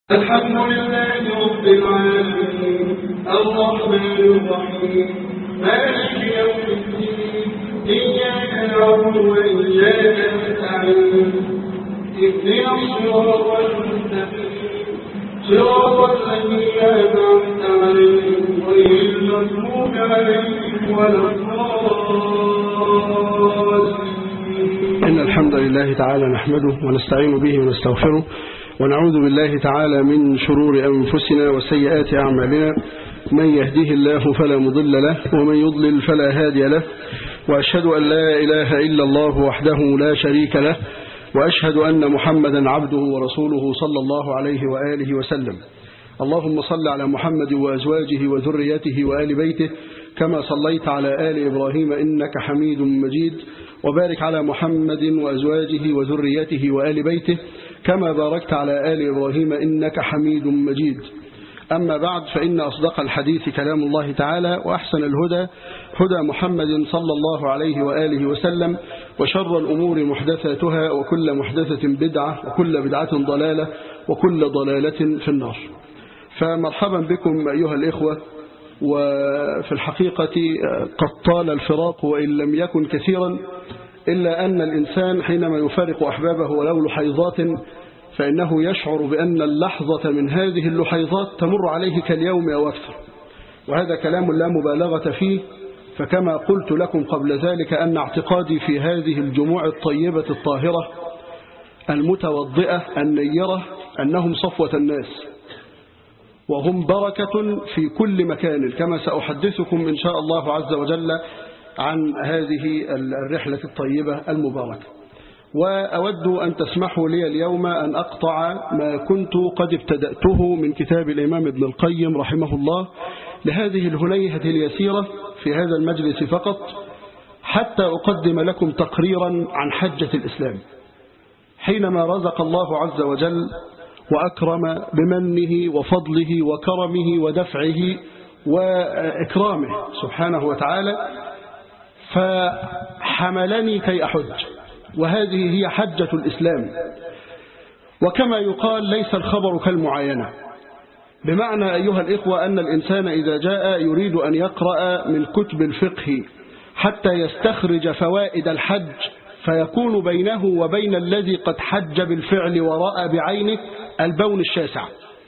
الحمد لله رب العالمين الرحمن الرحيم مالك يوم الدين إياك نعبد وإياك نستعين اهدنا الصراط المستقيم صراط الذين أنعمت عليهم غير المغضوب عليهم ولا الضالين إن الحمد لله تعالى نحمده ونستعين به ونستغفره ونعوذ بالله تعالى من شرور أنفسنا وسيئات أعمالنا من يهديه الله فلا مضل له ومن يضلل فلا هادي له وأشهد أن لا إله إلا الله وحده لا شريك له وأشهد أن محمدا عبده ورسوله صلى الله عليه وآله وسلم اللهم صل على محمد وأزواجه وذريته وآل بيته كما صليت على آل إبراهيم إنك حميد مجيد وبارك على محمد وأزواجه وذريته وآل بيته كما باركت على آل إبراهيم إنك حميد مجيد أما بعد فإن أصدق الحديث كلام الله تعالى وأحسن الهدى هدى محمد صلى الله عليه وآله وسلم وشر الأمور محدثاتها وكل محدثة بدعة وكل بدعة ضلالة وكل ضلالة في النار فمرحبا بكم أيها الإخوة وفي الحقيقة قد طال الفراق وإن لم يكن كثيرا إلا أن الإنسان حينما يفارق أحبابه ولو لحيظات فإنه يشعر بأن اللحظة من هذه اللحيظات تمر عليه كاليوم أو أكثر وهذا كلام لا مبالغة فيه فكما قلت لكم قبل ذلك أن اعتقادي في هذه الجموع الطيبة الطاهرة المتوضئة النيرة أنهم صفوة الناس وهم بركة في كل مكان كما سأحدثكم إن شاء الله عز وجل عن هذه الرحلة الطيبة المباركة وأود أن تسمحوا لي اليوم أن أقطع ما كنت قد ابتدأته من كتاب الإمام ابن القيم رحمه الله لهذه الهنيهة اليسيرة في هذا المجلس فقط حتى أقدم لكم تقريرا عن حجة الإسلام حينما رزق الله عز وجل وأكرم بمنه وفضله وكرمه ودفعه وإكرامه سبحانه وتعالى فحملني كي أحج وهذه هي حجة الإسلام وكما يقال ليس الخبر كالمعاينة بمعنى أيها الإخوة أن الإنسان إذا جاء يريد أن يقرأ من كتب الفقه حتى يستخرج فوائد الحج فيكون بينه وبين الذي قد حج بالفعل ورأى بعينه البون الشاسع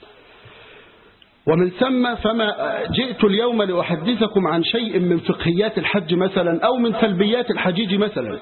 ومن ثم فما جئت اليوم لأحدثكم عن شيء من فقهيات الحج مثلا أو من سلبيات الحجيج مثلا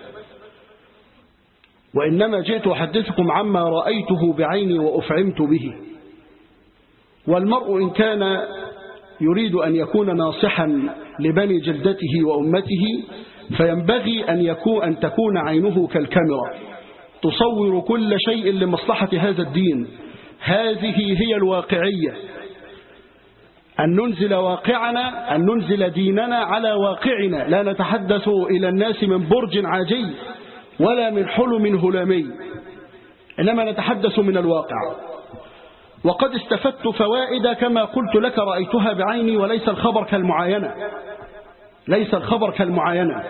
وإنما جئت أحدثكم عما رأيته بعيني وأفعمت به والمرء إن كان يريد أن يكون ناصحا لبني جلدته وأمته فينبغي أن, يكون أن تكون عينه كالكاميرا تصور كل شيء لمصلحة هذا الدين هذه هي الواقعية أن ننزل واقعنا أن ننزل ديننا على واقعنا لا نتحدث إلى الناس من برج عاجي ولا من حلم هلامي إنما نتحدث من الواقع وقد استفدت فوائد كما قلت لك رأيتها بعيني وليس الخبر كالمعاينة ليس الخبر كالمعاينة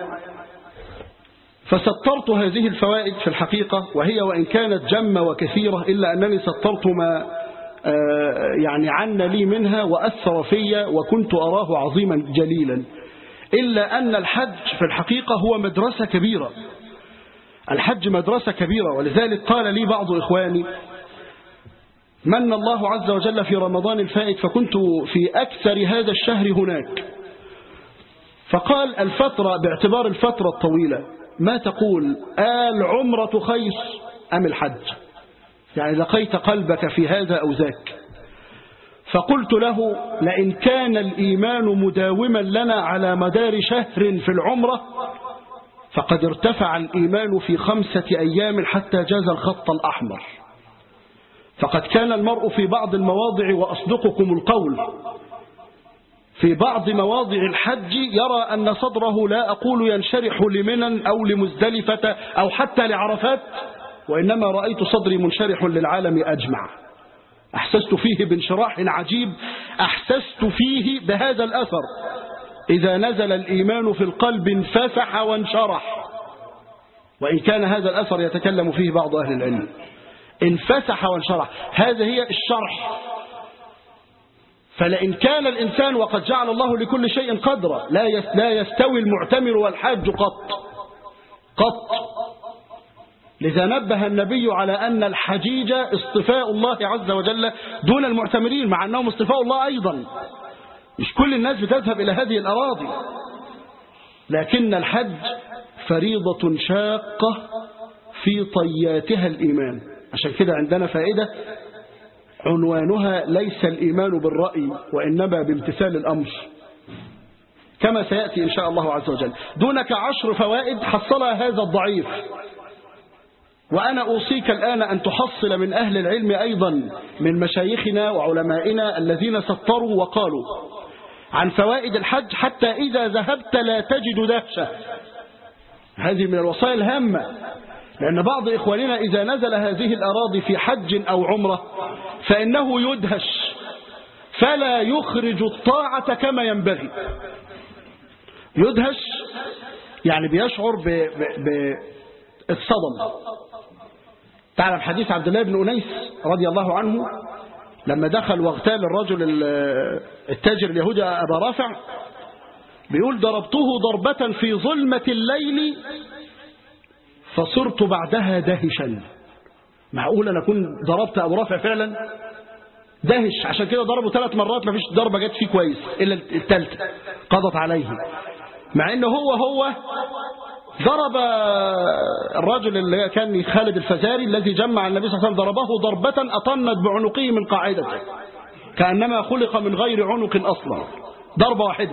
فسطرت هذه الفوائد في الحقيقة وهي وإن كانت جمة وكثيرة إلا أنني سطرت ما يعني عنا لي منها وأثر في وكنت أراه عظيما جليلا إلا أن الحج في الحقيقة هو مدرسة كبيرة الحج مدرسة كبيرة ولذلك قال لي بعض إخواني من الله عز وجل في رمضان الفائت فكنت في أكثر هذا الشهر هناك فقال الفترة باعتبار الفترة الطويلة ما تقول آل عمرة خير أم الحج يعني لقيت قلبك في هذا أو ذاك فقلت له لئن كان الإيمان مداوما لنا على مدار شهر في العمرة فقد ارتفع الإيمان في خمسة أيام حتى جاز الخط الأحمر فقد كان المرء في بعض المواضع وأصدقكم القول في بعض مواضع الحج يرى أن صدره لا أقول ينشرح لمنى أو لمزدلفة أو حتى لعرفات وإنما رأيت صدري منشرح للعالم أجمع أحسست فيه بانشراح عجيب أحسست فيه بهذا الأثر إذا نزل الإيمان في القلب انفسح وانشرح وإن كان هذا الأثر يتكلم فيه بعض أهل العلم انفسح وانشرح هذا هي الشرح فلئن كان الإنسان وقد جعل الله لكل شيء قدرا لا لا يستوي المعتمر والحاج قط قط لذا نبه النبي على أن الحجيج اصطفاء الله عز وجل دون المعتمرين مع أنهم اصطفاء الله أيضا مش كل الناس بتذهب إلى هذه الأراضي لكن الحج فريضة شاقة في طياتها الإيمان عشان كده عندنا فائدة عنوانها ليس الإيمان بالرأي وإنما بامتثال الأمر كما سيأتي إن شاء الله عز وجل دونك عشر فوائد حصلها هذا الضعيف وأنا أوصيك الآن أن تحصل من أهل العلم أيضا من مشايخنا وعلمائنا الذين سطروا وقالوا عن فوائد الحج حتى إذا ذهبت لا تجد دهشة هذه من الوصايا الهامة لأن بعض إخواننا إذا نزل هذه الأراضي في حج أو عمرة فإنه يدهش فلا يخرج الطاعة كما ينبغي يدهش يعني بيشعر بالصدم تعلم حديث عبد الله بن أنيس رضي الله عنه لما دخل واغتال الرجل التاجر اليهودي أبا رافع بيقول ضربته ضربة في ظلمة الليل فصرت بعدها دهشا معقول أنا أكون ضربت أبو رافع فعلا دهش عشان كده ضربه ثلاث مرات ما فيش ضربة جت فيه كويس إلا الثالثة قضت عليه مع أنه هو هو ضرب الرجل اللي كان خالد الفزاري الذي جمع النبي صلى الله عليه وسلم ضربه ضربة أطنت بعنقه من قاعدته كأنما خلق من غير عنق أصلا ضربة واحدة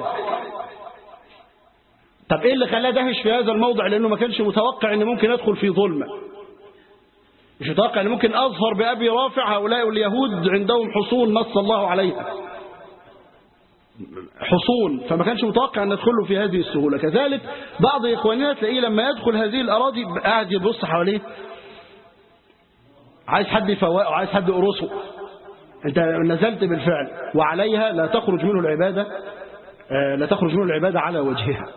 طب ايه اللي خلاه دهش في هذا الموضع لانه ما كانش متوقع ان ممكن يدخل في ظلمة مش متوقع ان ممكن اظهر بابي رافع هؤلاء اليهود عندهم حصون نص الله عليها حصون فما كانش متوقع ان ندخله في هذه السهولة كذلك بعض اخواننا تلاقيه لما يدخل هذه الاراضي قاعد يبص حواليه عايز حد يفوقه عايز حد يقرصه انت نزلت بالفعل وعليها لا تخرج منه العبادة لا تخرج منه العبادة على وجهها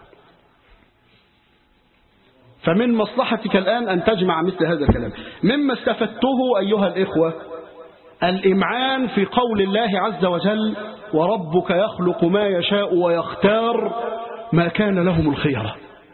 فمن مصلحتك الآن أن تجمع مثل هذا الكلام مما استفدته أيها الإخوة الإمعان في قول الله عز وجل وربك يخلق ما يشاء ويختار ما كان لهم الخيرة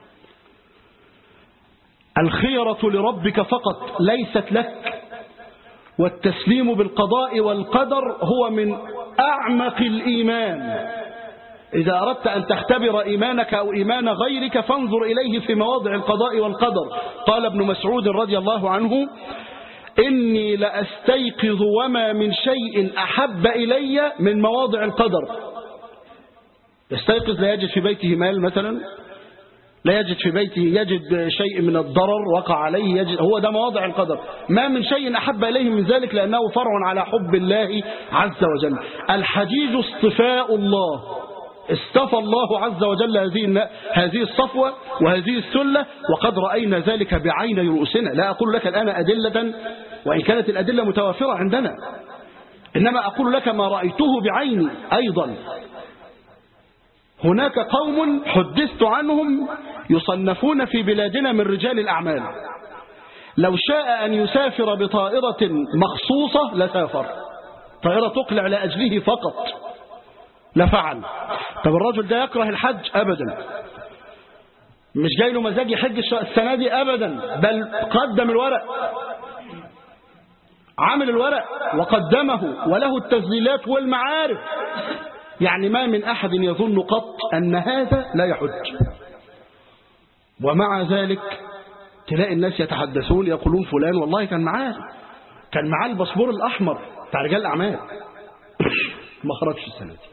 الخيرة لربك فقط ليست لك والتسليم بالقضاء والقدر هو من أعمق الإيمان إذا أردت أن تختبر إيمانك أو إيمان غيرك فانظر إليه في مواضع القضاء والقدر قال ابن مسعود رضي الله عنه إني لأستيقظ وما من شيء أحب إلي من مواضع القدر يستيقظ لا يجد في بيته مال مثلا لا يجد في بيته يجد شيء من الضرر وقع عليه يجد هو ده مواضع القدر ما من شيء أحب إليه من ذلك لأنه فرع على حب الله عز وجل الحجيج اصطفاء الله اصطفى الله عز وجل هذه هذه الصفوة وهذه السلة وقد رأينا ذلك بعين رؤوسنا لا أقول لك الآن أدلة وإن كانت الأدلة متوافرة عندنا إنما أقول لك ما رأيته بعيني أيضا هناك قوم حدثت عنهم يصنفون في بلادنا من رجال الأعمال لو شاء أن يسافر بطائرة مخصوصة لسافر طائرة تقلع لأجله فقط لفعل طب الرجل ده يكره الحج أبدا مش جاي له مزاج يحج السنة دي أبدا بل قدم الورق عمل الورق وقدمه وله التسجيلات والمعارف يعني ما من أحد يظن قط أن هذا لا يحج ومع ذلك تلاقي الناس يتحدثون يقولون فلان والله كان معاه كان معاه الباسبور الأحمر بتاع رجال الأعمال ما خرجش السنة دي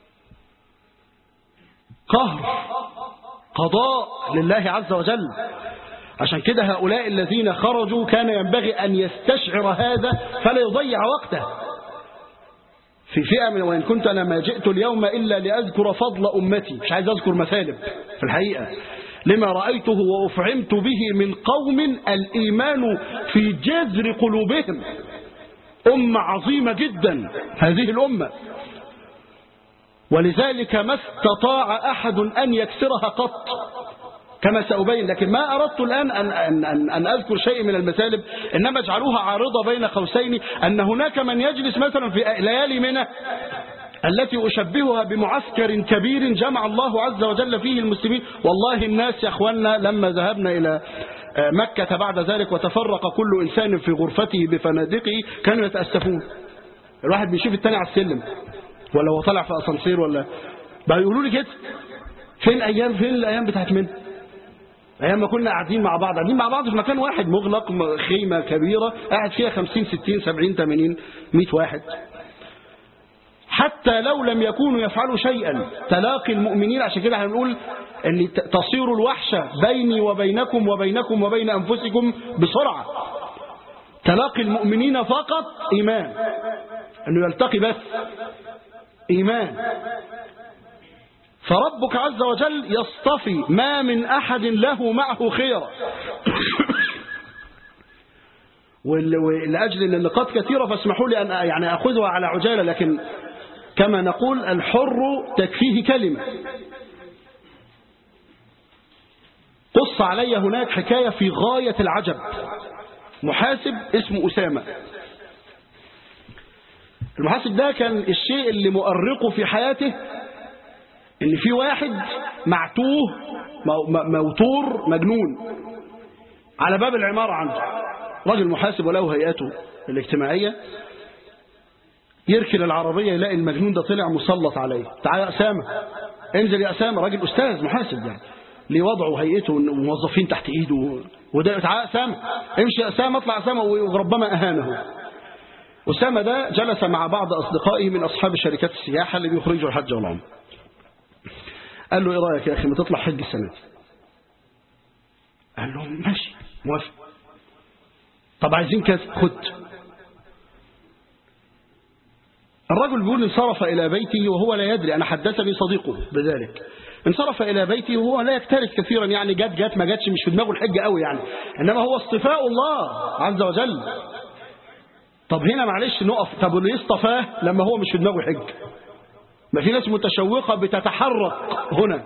قهر قضاء لله عز وجل عشان كده هؤلاء الذين خرجوا كان ينبغي أن يستشعر هذا فلا يضيع وقته في فئة من وإن كنت أنا ما جئت اليوم إلا لأذكر فضل أمتي مش عايز أذكر مثالب في الحقيقة لما رأيته وأفعمت به من قوم الإيمان في جذر قلوبهم أمة عظيمة جدا هذه الأمة ولذلك ما استطاع أحد أن يكسرها قط كما سأبين لكن ما أردت الآن أن, أن, أن, أن أذكر شيء من المسالب إنما اجعلوها عارضة بين قوسين أن هناك من يجلس مثلا في ليالي منى التي أشبهها بمعسكر كبير جمع الله عز وجل فيه المسلمين والله الناس يا أخوانا لما ذهبنا إلى مكة بعد ذلك وتفرق كل إنسان في غرفته بفنادقه كانوا يتأسفون الواحد بيشوف التاني على السلم ولا هو طالع في أسانسير ولا بقى يقولوا لي كده فين أيام فين الأيام بتاعت منى أيام ما كنا قاعدين مع بعض قاعدين مع بعض في مكان واحد مغلق خيمة كبيرة قاعد فيها 50 60 70 80 100 واحد حتى لو لم يكونوا يفعلوا شيئا تلاقي المؤمنين عشان كده هنقول ان تصير الوحشة بيني وبينكم وبينكم وبين أنفسكم بسرعة تلاقي المؤمنين فقط إيمان أنه يلتقي بس إيمان فربك عز وجل يصطفي ما من أحد له معه خيرا ولأجل أن النقاط كثيرة فاسمحوا لي أن يعني أخذها على عجالة لكن كما نقول الحر تكفيه كلمة قص علي هناك حكاية في غاية العجب محاسب اسمه أسامة المحاسب ده كان الشيء اللي مؤرقه في حياته ان في واحد معتوه موتور مجنون على باب العمارة عنده راجل محاسب وله هيئته الاجتماعية يركن العربية يلاقي المجنون ده طلع مسلط عليه تعال يا أسامة انزل يا أسامة راجل أستاذ محاسب يعني ليه وضعه وهيئته وموظفين تحت ايده وده تعال يا أسامة امشي يا أسامة اطلع أسامة وربما أهانه أسامة ده جلس مع بعض أصدقائه من أصحاب شركات السياحة اللي بيخرجوا الحج والعمر قال له ايه رايك يا اخي ما تطلع حج السنه دي قال له ماشي موافق طب عايزين كذا خد الرجل بيقول انصرف الى بيته وهو لا يدري انا حدثني صديقه بذلك انصرف الى بيته وهو لا يكترث كثيرا يعني جت جت ما جاتش مش في دماغه الحج قوي يعني انما هو اصطفاء الله عز وجل طب هنا معلش نقف طب اللي اصطفاه لما هو مش في دماغه حج ما في ناس متشوقة بتتحرك هنا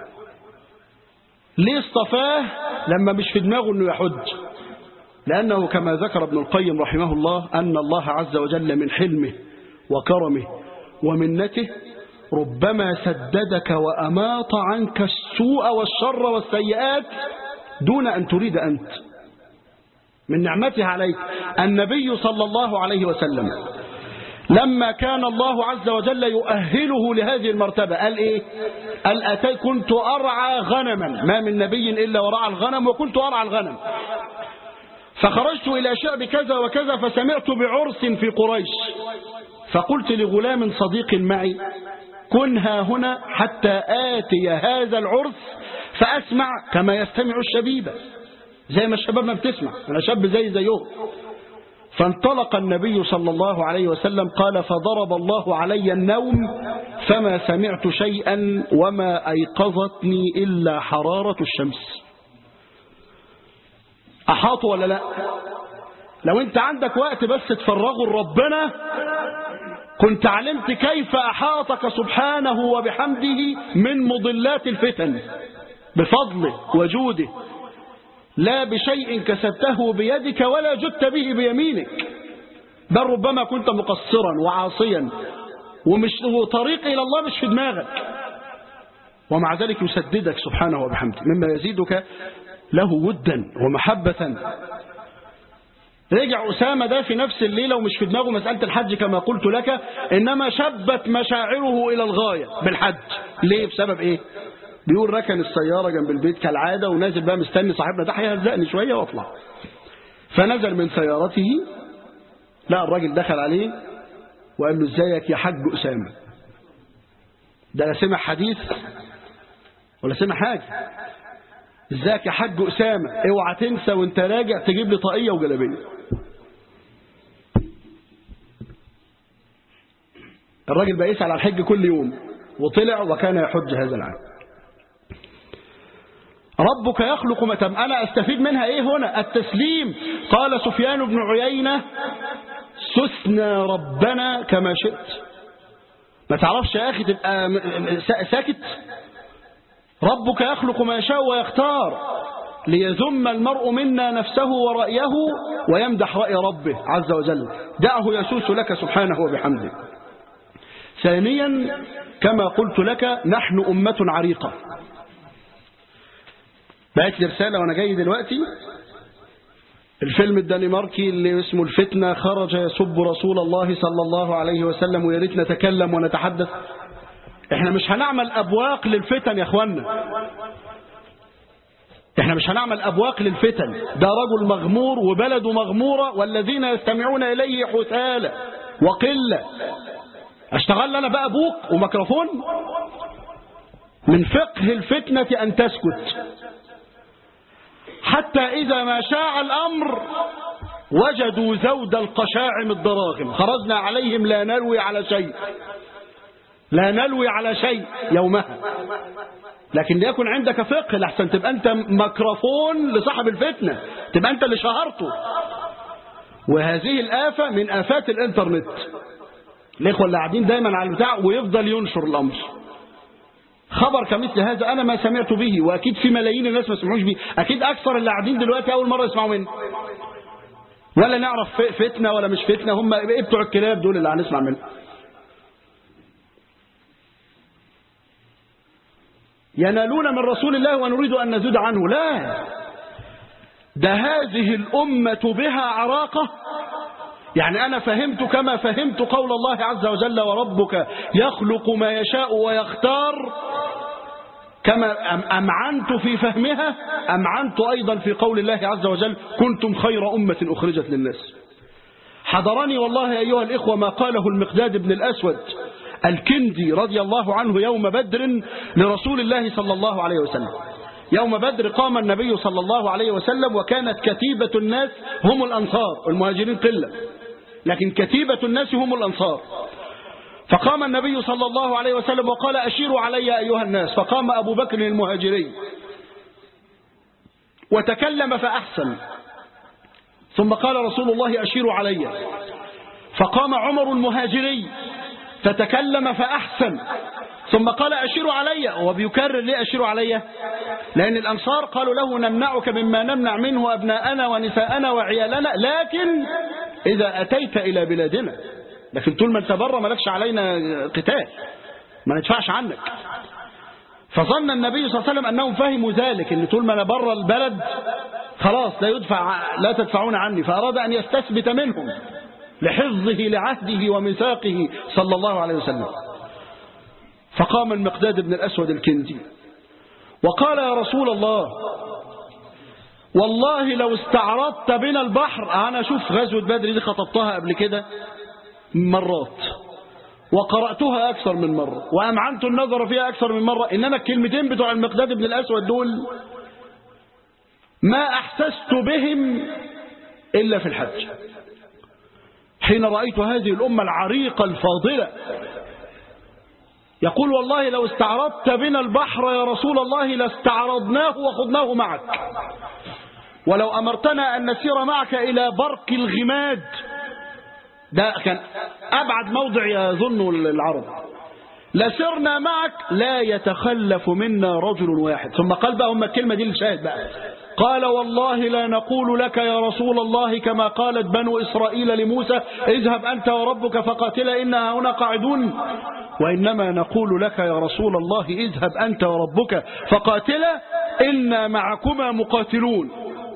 ليه اصطفاه لما مش في دماغه انه يحج لأنه كما ذكر ابن القيم رحمه الله أن الله عز وجل من حلمه وكرمه ومنته ربما سددك وأماط عنك السوء والشر والسيئات دون أن تريد أنت من نعمته عليك النبي صلى الله عليه وسلم لما كان الله عز وجل يؤهله لهذه المرتبة قال إيه قال أتي كنت أرعى غنما ما من نبي إلا ورعى الغنم وكنت أرعى الغنم فخرجت إلى شعب كذا وكذا فسمعت بعرس في قريش فقلت لغلام صديق معي كنها هنا حتى آتي هذا العرس فأسمع كما يستمع الشبيبة زي ما الشباب ما بتسمع أنا شاب زي زيهم فانطلق النبي صلى الله عليه وسلم قال فضرب الله علي النوم فما سمعت شيئا وما أيقظتني إلا حرارة الشمس أحاط ولا لا لو انت عندك وقت بس تفرغه لربنا كنت علمت كيف أحاطك سبحانه وبحمده من مضلات الفتن بفضله وجوده لا بشيء كسبته بيدك ولا جدت به بيمينك بل ربما كنت مقصرا وعاصيا ومش وطريق إلى الله مش في دماغك ومع ذلك يسددك سبحانه وبحمده مما يزيدك له ودا ومحبة رجع أسامة ده في نفس الليلة ومش في دماغه مسألة الحج كما قلت لك إنما شبت مشاعره إلى الغاية بالحج ليه بسبب إيه بيقول ركن السيارة جنب البيت كالعادة ونازل بقى مستني صاحبنا ده هيهزقني شوية واطلع فنزل من سيارته لا الراجل دخل عليه وقال له ازيك يا حاج أسامة ده لا سمع حديث ولا سمع حاجة ازيك يا حاج أسامة اوعى تنسى وانت راجع تجيب لي طاقية وجلابية الراجل بقى يسأل على الحج كل يوم وطلع وكان يحج هذا العام ربك يخلق متم أنا أستفيد منها إيه هنا التسليم قال سفيان بن عيينة سسنا ربنا كما شئت ما تعرفش يا أخي تبقى ساكت ربك يخلق ما يشاء ويختار ليذم المرء منا نفسه ورأيه ويمدح رأي ربه عز وجل دعه يسوس لك سبحانه وبحمده ثانيا كما قلت لك نحن أمة عريقة بقت لي رسالة وأنا جاي دلوقتي الفيلم الدنماركي اللي اسمه الفتنة خرج يسب رسول الله صلى الله عليه وسلم ويا ريت نتكلم ونتحدث احنا مش هنعمل أبواق للفتن يا اخوانا احنا مش هنعمل أبواق للفتن ده رجل مغمور وبلده مغمورة والذين يستمعون إليه حثالة وقلة اشتغل انا بقى بوق وميكروفون من فقه الفتنة أن تسكت حتى إذا ما شاع الأمر وجدوا زود القشاعم الدراغم خرجنا عليهم لا نلوي على شيء لا نلوي على شيء يومها لكن ليكن عندك فقه لحسن تبقى أنت ميكروفون لصاحب الفتنة تبقى أنت اللي شهرته وهذه الآفة من آفات الإنترنت الإخوة اللي قاعدين دايما على البتاع ويفضل ينشر الأمر خبر كمثل هذا أنا ما سمعت به وأكيد في ملايين الناس ما سمعوش به أكيد أكثر اللي قاعدين دلوقتي أول مرة يسمعوا منه ولا نعرف فتنة ولا مش فتنة هم إيه بتوع الكلاب دول اللي هنسمع منه ينالون من رسول الله ونريد أن نزود عنه لا ده هذه الأمة بها عراقة يعني أنا فهمت كما فهمت قول الله عز وجل وربك يخلق ما يشاء ويختار كما أمعنت في فهمها أمعنت أيضا في قول الله عز وجل كنتم خير أمة أخرجت للناس حضرني والله أيها الإخوة ما قاله المقداد بن الأسود الكندي رضي الله عنه يوم بدر لرسول الله صلى الله عليه وسلم يوم بدر قام النبي صلى الله عليه وسلم وكانت كتيبة الناس هم الأنصار المهاجرين قلة لكن كتيبة الناس هم الأنصار فقام النبي صلى الله عليه وسلم وقال أشيروا علي أيها الناس فقام أبو بكر المهاجري وتكلم فأحسن ثم قال رسول الله أشيروا علي فقام عمر المهاجري فتكلم فأحسن ثم قال أشيروا علي وبيكرر ليه أشيروا علي لأن الأنصار قالوا له نمنعك مما نمنع منه أبناءنا ونساءنا وعيالنا لكن إذا أتيت إلى بلادنا لكن طول ما انت بره مالكش علينا قتال ما ندفعش عنك فظن النبي صلى الله عليه وسلم أنهم فهموا ذلك أن طول ما أنا بره البلد خلاص لا يدفع لا تدفعون عني فأراد أن يستثبت منهم لحفظه لعهده وميثاقه صلى الله عليه وسلم فقام المقداد بن الأسود الكندي وقال يا رسول الله والله لو استعرضت بنا البحر أنا أشوف غزوة بدر دي خطبتها قبل كده مرات وقرأتها أكثر من مرة وأمعنت النظر فيها أكثر من مرة إنما الكلمتين بتوع المقداد بن الأسود دول ما أحسست بهم إلا في الحج حين رأيت هذه الأمة العريقة الفاضلة يقول والله لو استعرضت بنا البحر يا رسول الله لاستعرضناه وخضناه معك ولو أمرتنا أن نسير معك إلى برق الغماد ده كان أبعد موضع يظن العرب لسرنا معك لا يتخلف منا رجل واحد ثم قال بقى هم الكلمة دي الشاهد بقى قال والله لا نقول لك يا رسول الله كما قالت بنو إسرائيل لموسى اذهب أنت وربك فقاتلا إنا هنا قاعدون وإنما نقول لك يا رسول الله اذهب أنت وربك فقاتلا إنا معكما مقاتلون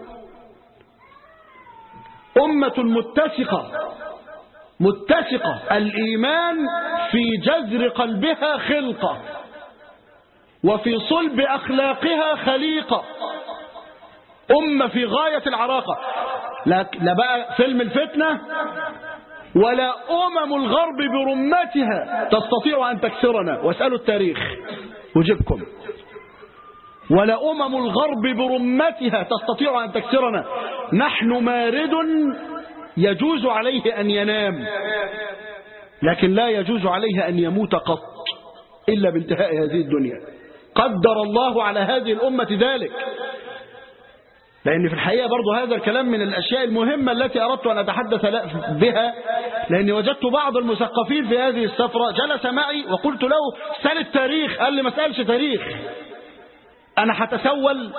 أمة متسقة متسقة الإيمان في جذر قلبها خلقة وفي صلب أخلاقها خليقة أمة في غاية العراقة لا لا بقى فيلم الفتنة ولا أمم الغرب برمتها تستطيع أن تكسرنا واسألوا التاريخ وجبكم ولا أمم الغرب برمتها تستطيع أن تكسرنا نحن مارد يجوز عليه أن ينام لكن لا يجوز عليه أن يموت قط إلا بانتهاء هذه الدنيا قدر الله على هذه الأمة ذلك لأن في الحقيقة برضو هذا الكلام من الأشياء المهمة التي أردت أن أتحدث بها لأني وجدت بعض المثقفين في هذه السفرة جلس معي وقلت له سأل التاريخ قال لي ما سألش تاريخ أنا هتسول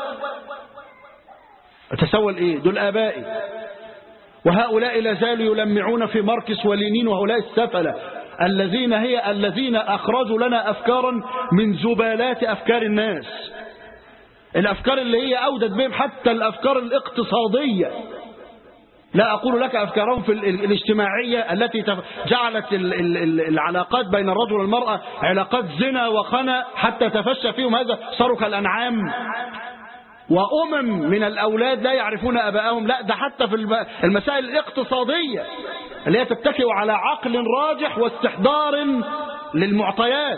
أتسول إيه دول آبائي وهؤلاء لا زالوا يلمعون في ماركس ولينين وهؤلاء السفلة الذين هي الذين أخرجوا لنا أفكارا من زبالات أفكار الناس الأفكار اللي هي أودت بهم حتى الأفكار الاقتصادية لا أقول لك أفكارهم في الاجتماعية التي جعلت العلاقات بين الرجل والمرأة علاقات زنا وخنا حتى تفشى فيهم هذا صاروا كالأنعام وأمم من الأولاد لا يعرفون أبائهم لا ده حتى في المسائل الاقتصادية اللي هي تتكئ على عقل راجح واستحضار للمعطيات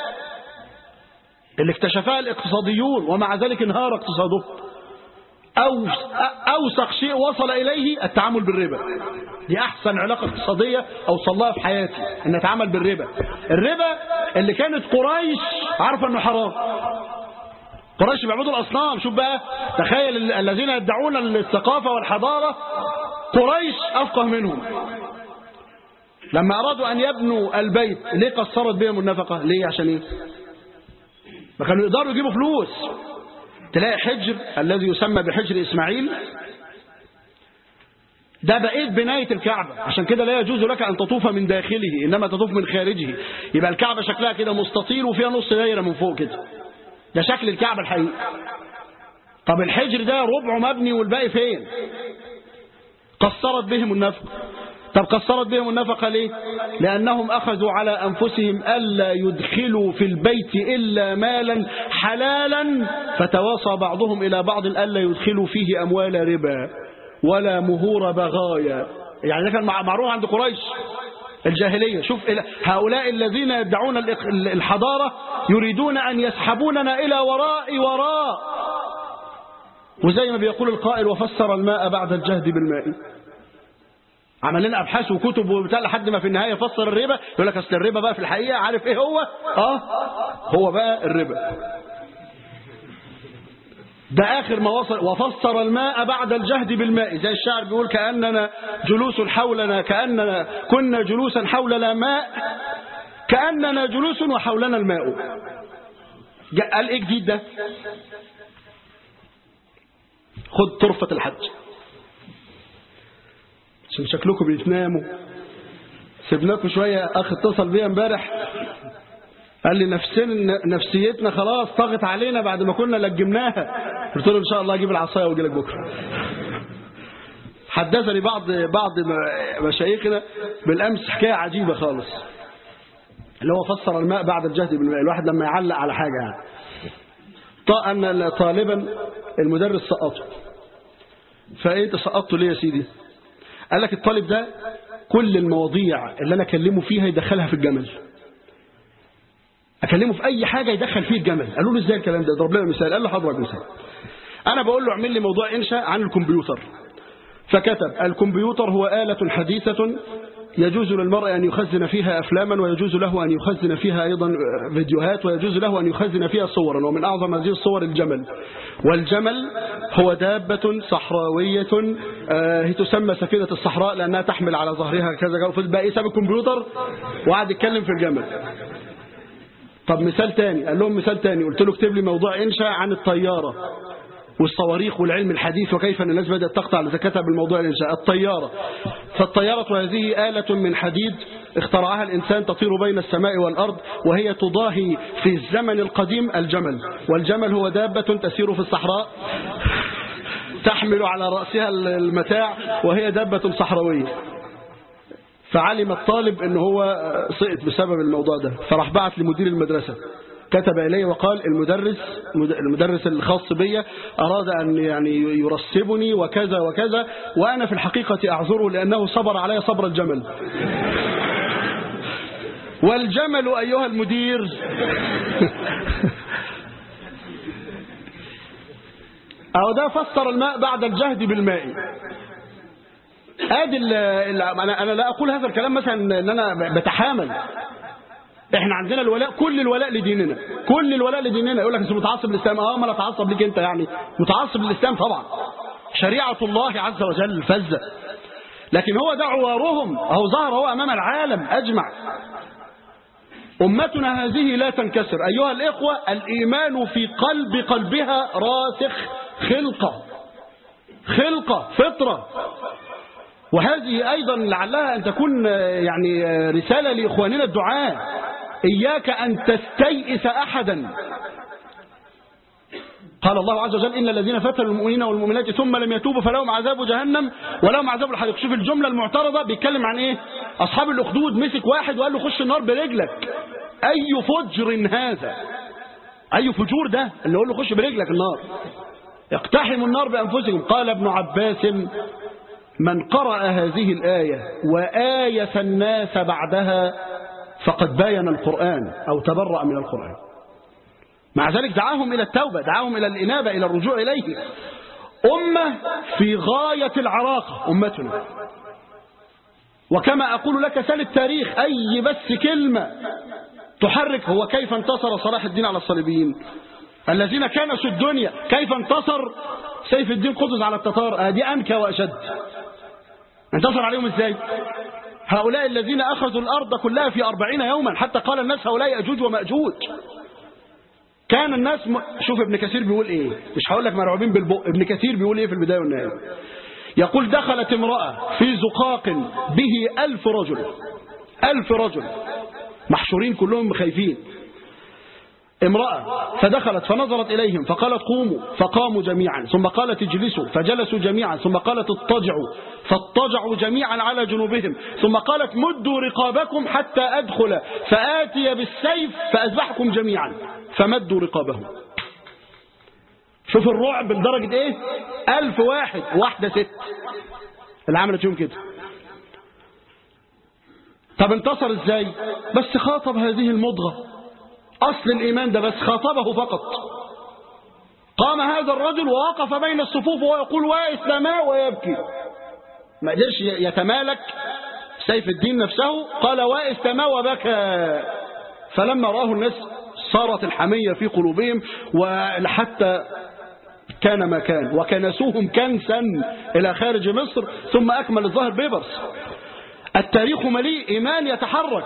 اللي اكتشفها الاقتصاديون ومع ذلك انهار اقتصادهم أو أوسق شيء وصل إليه التعامل بالربا دي أحسن علاقة اقتصادية أوصل لها في حياتي أن أتعامل بالربا الربا اللي كانت قريش عارفة أنه حرام قريش بيعبدوا الأصنام شوف بقى تخيل الذين يدعون الثقافة والحضارة قريش أفقه منهم لما أرادوا أن يبنوا البيت ليه قصرت بهم النفقة ليه عشان إيه ما كانوا يقدروا يجيبوا فلوس تلاقي حجر الذي يسمى بحجر إسماعيل ده بقيت بناية الكعبة عشان كده لا يجوز لك أن تطوف من داخله إنما تطوف من خارجه يبقى الكعبة شكلها كده مستطيل وفيها نص دايرة من فوق كده ده شكل الكعبة الحقيقي طب الحجر ده ربعه مبني والباقي فين قصرت بهم النفقة طب قصرت بهم النفقة ليه لأنهم أخذوا على أنفسهم ألا يدخلوا في البيت إلا مالا حلالا فتواصى بعضهم إلى بعض ألا يدخلوا فيه أموال ربا ولا مهور بغايا يعني ده كان معروف عند قريش الجاهلية شوف هؤلاء الذين يدعون الحضارة يريدون أن يسحبوننا إلى وراء وراء وزي ما بيقول القائل وفسر الماء بعد الجهد بالماء عمل لنا ابحاث وكتب وبتاع لحد ما في النهايه فسر الربا يقول لك اصل الربا بقى في الحقيقه عارف ايه هو اه هو بقى الربا ده آخر ما وصل وفسر الماء بعد الجهد بالماء زي الشاعر بيقول كأننا جلوس حولنا كأننا كنا جلوسا حولنا ماء كأننا جلوس وحولنا الماء قال ايه جديد ده خد طرفة الحج عشان شكلكم بيتناموا سيبناكم شوية أخ اتصل بيا امبارح قال لي نفسنا نفسيتنا خلاص طغت علينا بعد ما كنا لجمناها قلت له ان شاء الله اجيب العصايه واجي لك بكره حدثني بعض بعض مشايخنا بالامس حكايه عجيبه خالص اللي هو فسر الماء بعد الجهد بالماء الواحد لما يعلق على حاجه يعني ان طالبا المدرس سقطه فايه سقطته ليه يا سيدي قال لك الطالب ده كل المواضيع اللي انا اكلمه فيها يدخلها في الجمل اكلمه في اي حاجه يدخل فيه الجمل قالوا له ازاي الكلام ده ضرب لنا مثال قال له حضرتك مثال انا بقول له اعمل لي موضوع انشاء عن الكمبيوتر فكتب الكمبيوتر هو آلة حديثة يجوز للمرء أن يخزن فيها أفلاما ويجوز له أن يخزن فيها أيضا فيديوهات ويجوز له أن يخزن فيها صورا ومن أعظم هذه الصور الجمل والجمل هو دابة صحراوية آه تسمى سفينة الصحراء لأنها تحمل على ظهرها كذا بقى ساب الكمبيوتر وقعد يتكلم في الجمل طب مثال تاني قال لهم مثال تاني قلت له اكتب لي موضوع انشاء عن الطيارة والصواريخ والعلم الحديث وكيف أن الناس بدأت تقطع لزكاتها بالموضوع الإنشاء الطيارة فالطيارة هذه آلة من حديد اخترعها الإنسان تطير بين السماء والأرض وهي تضاهي في الزمن القديم الجمل والجمل هو دابة تسير في الصحراء تحمل على رأسها المتاع وهي دابة صحراوية فعلم الطالب ان هو سقط بسبب الموضوع ده فراح بعت لمدير المدرسة كتب إليه وقال المدرس المدرس الخاص بي أراد أن يعني يرسبني وكذا وكذا وأنا في الحقيقة أعذره لأنه صبر علي صبر الجمل والجمل أيها المدير أو ده فسر الماء بعد الجهد بالماء ادي انا انا لا اقول هذا الكلام مثلا ان انا بتحامل احنا عندنا الولاء كل الولاء لديننا كل الولاء لديننا يقول لك انت متعصب للاسلام اه ما انا اتعصب ليك انت يعني متعصب للاسلام طبعا شريعه الله عز وجل فزه لكن هو ده عوارهم اهو ظهر هو امام العالم اجمع أمتنا هذه لا تنكسر أيها الإخوة الإيمان في قلب قلبها راسخ خلقة خلقة فطرة وهذه أيضا لعلها أن تكون يعني رسالة لإخواننا الدعاء إياك أن تستيئس أحدا قال الله عز وجل إن الذين فتنوا المؤمنين والمؤمنات ثم لم يتوبوا فلهم عذاب جهنم ولهم عذاب الحريق شوف الجملة المعترضة بيتكلم عن إيه أصحاب الأخدود مسك واحد وقال له خش النار برجلك أي فجر هذا أي فجور ده اللي يقول له خش برجلك النار اقتحموا النار بأنفسكم قال ابن عباس من قرأ هذه الآية وآية الناس بعدها فقد باين القرآن أو تبرأ من القرآن مع ذلك دعاهم إلى التوبة دعاهم إلى الإنابة إلى الرجوع إليه أمة في غاية العراقة أمتنا وكما أقول لك سل التاريخ أي بس كلمة تحرك هو كيف انتصر صلاح الدين على الصليبيين الذين كنسوا الدنيا كيف انتصر سيف الدين قطز على التتار دي أنكى وأشد انتصر عليهم ازاي هؤلاء الذين أخذوا الأرض كلها في أربعين يوما حتى قال الناس هؤلاء أجوج ومأجوج كان الناس م... شوف ابن كثير بيقول ايه مش هقول لك مرعوبين بالبق ابن كثير بيقول ايه في البداية والنهاية يقول دخلت امرأة في زقاق به ألف رجل ألف رجل محشورين كلهم خايفين امرأة فدخلت فنظرت إليهم فقالت قوموا فقاموا جميعا ثم قالت اجلسوا فجلسوا جميعا ثم قالت اضطجعوا فاضطجعوا جميعا على جنوبهم ثم قالت مدوا رقابكم حتى أدخل فآتي بالسيف فأذبحكم جميعا فمدوا رقابهم شوف الرعب لدرجة ايه ألف واحد واحدة ست اللي عملت فيهم كده طب انتصر ازاي بس خاطب هذه المضغة أصل الإيمان ده بس خاطبه فقط قام هذا الرجل ووقف بين الصفوف ويقول وإسلاماء ويبكي ما قدرش يتمالك سيف الدين نفسه قال وإسلاماء وبكى فلما راه الناس صارت الحمية في قلوبهم وحتى كان ما كان وكنسوهم كنسا إلى خارج مصر ثم أكمل الظاهر بيبرس التاريخ مليء إيمان يتحرك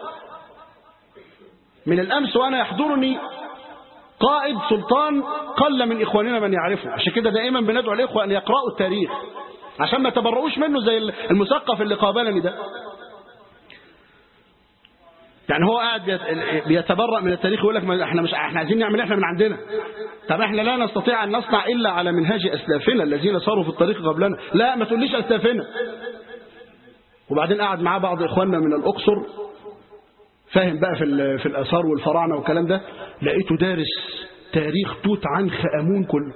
من الأمس وأنا يحضرني قائد سلطان قل من إخواننا من يعرفه عشان كده دائما بندعو الإخوة أن يقرأوا التاريخ عشان ما تبرؤوش منه زي المثقف اللي قابلني ده يعني هو قاعد بيتبرأ من التاريخ ويقول لك ما احنا مش احنا عايزين نعمل احنا من عندنا طب احنا لا نستطيع ان نصنع الا على منهاج اسلافنا الذين صاروا في الطريق قبلنا لا ما تقوليش اسلافنا وبعدين قعد معاه بعض اخواننا من الاقصر فاهم بقى في في الاثار والفراعنه والكلام ده لقيته دارس تاريخ توت عنخ امون كله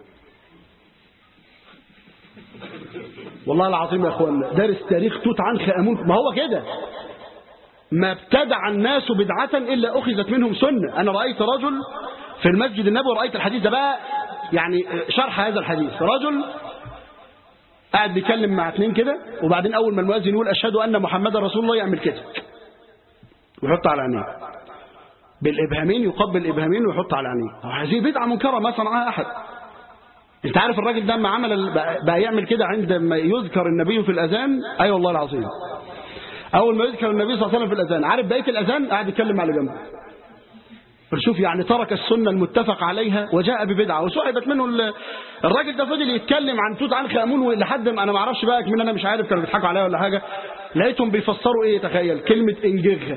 والله العظيم يا اخوانا دارس تاريخ توت عنخ امون ما هو كده ما ابتدع الناس بدعة إلا أخذت منهم سنة أنا رأيت رجل في المسجد النبوي رأيت الحديث ده بقى يعني شرح هذا الحديث رجل قاعد بيتكلم مع اثنين كده وبعدين أول ما المؤذن يقول أشهد أن محمد رسول الله يعمل كده ويحط على عينيه بالإبهامين يقبل الإبهامين ويحط على عينيه هذه بدعة منكرة ما صنعها أحد انت عارف الراجل ده ما عمل بقى يعمل كده عندما يذكر النبي في الأذان أي أيوة والله العظيم أول ما يذكر النبي صلى الله عليه وسلم في الأذان عارف بقية الأذان قاعد يتكلم على جنبه شوف يعني ترك السنة المتفق عليها وجاء ببدعة وسحبت منه الراجل ده فضل يتكلم عن توت عنخ آمون لحد ما أنا ما اعرفش بقى من أنا مش عارف كانوا بيضحكوا عليا ولا حاجة لقيتهم بيفسروا إيه تخيل كلمة إنجيغ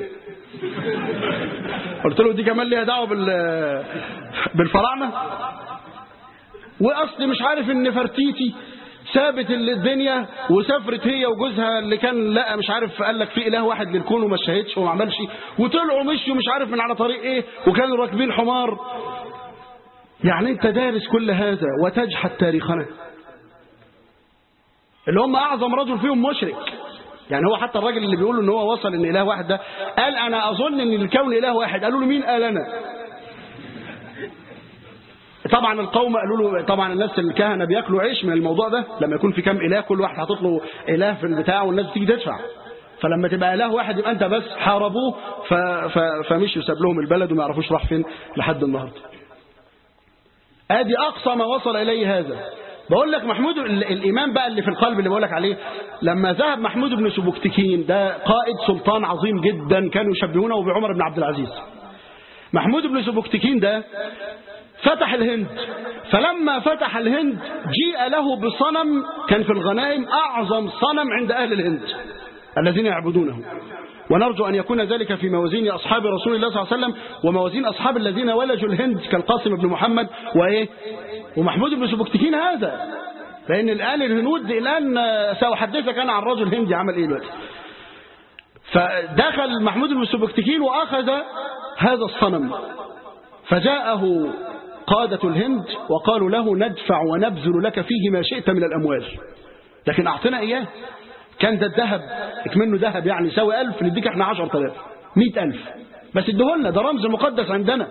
قلت له دي كمان ليها دعوة بال بالفراعنة وأصل مش عارف إن فرتيتي سابت الدنيا وسافرت هي وجوزها اللي كان لا مش عارف قال لك في اله واحد للكون وما شهدش وما عملش وطلعوا مشوا مش عارف من على طريق ايه وكانوا راكبين حمار يعني انت دارس كل هذا وتجحد تاريخنا اللي هم اعظم رجل فيهم مشرك يعني هو حتى الراجل اللي بيقول ان هو وصل ان اله واحد ده قال انا اظن ان الكون اله واحد قالوا له مين قال انا طبعا القوم قالوا له طبعا الناس الكهنه بياكلوا عيش من الموضوع ده لما يكون في كام اله كل واحد حاطط له اله في البتاع والناس بتيجي تدفع فلما تبقى اله واحد يبقى انت بس حاربوه ف... ف... فمشوا ساب لهم البلد وما يعرفوش راح فين لحد النهارده ادي اقصى ما وصل اليه هذا بقول لك محمود ال- الإيمان بقى اللي في القلب اللي بقول لك عليه لما ذهب محمود بن سبكتكين ده قائد سلطان عظيم جدا كانوا يشبهونه بعمر بن عبد العزيز محمود بن سبكتكين ده فتح الهند فلما فتح الهند جيء له بصنم كان في الغنائم أعظم صنم عند أهل الهند الذين يعبدونه ونرجو أن يكون ذلك في موازين أصحاب رسول الله صلى الله عليه وسلم وموازين أصحاب الذين ولجوا الهند كالقاسم بن محمد وإيه ومحمود بن سبكتكين هذا لأن الآن الهنود الآن سأحدثك أنا عن رجل هندي عمل إيه دلوقتي فدخل محمود بن سبكتكين وأخذ هذا الصنم فجاءه قادة الهند وقالوا له ندفع ونبذل لك فيه ما شئت من الأموال لكن أعطنا إياه كان ده الذهب اكمنه ذهب يعني يساوي ألف نديك احنا عشر تلاف مئة ألف بس ادهولنا ده رمز مقدس عندنا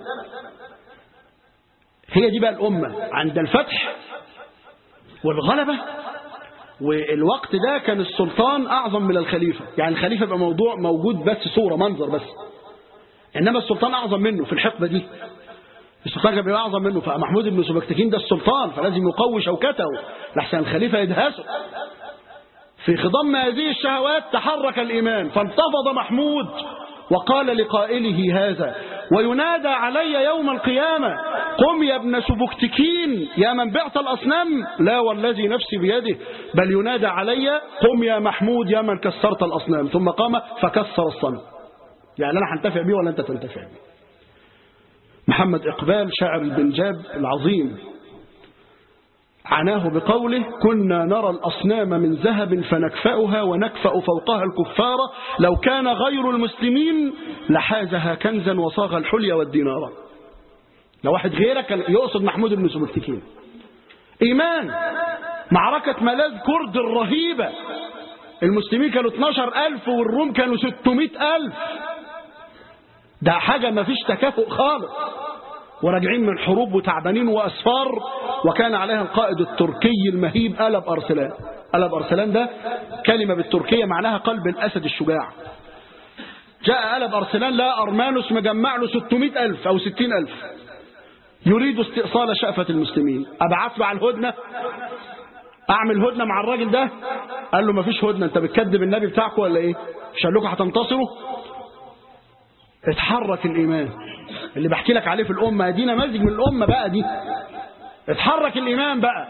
هي دي بقى الأمة عند الفتح والغلبة والوقت ده كان السلطان أعظم من الخليفة يعني الخليفة يبقى موضوع موجود بس صورة منظر بس إنما السلطان أعظم منه في الحقبة دي السلطان كان بيبقى أعظم منه فمحمود بن سبكتكين ده السلطان فلازم يقوي شوكته لحسن الخليفة يدهسه في خضم هذه الشهوات تحرك الإيمان فانتفض محمود وقال لقائله هذا وينادى علي يوم القيامة قم يا ابن سبكتكين يا من بعت الأصنام لا والذي نفسي بيده بل ينادى علي قم يا محمود يا من كسرت الأصنام ثم قام فكسر الصنم يعني أنا هنتفع بيه ولا أنت تنتفع بيه محمد إقبال شاعر البنجاب العظيم عناه بقوله كنا نرى الأصنام من ذهب فنكفأها ونكفأ فوقها الكفار لو كان غير المسلمين لحازها كنزا وصاغ الحلي والدينار لو واحد غيرك كان يقصد محمود بن سبكتكين إيمان معركة ملاذ كرد الرهيبة المسلمين كانوا 12 ألف والروم كانوا 600 ألف ده حاجة ما فيش تكافؤ خالص وراجعين من حروب وتعبانين وأسفار وكان عليها القائد التركي المهيب ألب أرسلان ألب أرسلان ده كلمة بالتركية معناها قلب الأسد الشجاع جاء ألب أرسلان لا أرمانوس مجمع له 600 ألف أو 60 ألف يريد استئصال شأفة المسلمين أبعث له على الهدنة أعمل هدنة مع الراجل ده قال له ما فيش هدنة أنت بتكذب النبي بتاعكم ولا إيه مش قال لكم هتنتصروا اتحرك الإيمان اللي بحكي لك عليه في الأمة دي نماذج من الأمة بقى دي اتحرك الإيمان بقى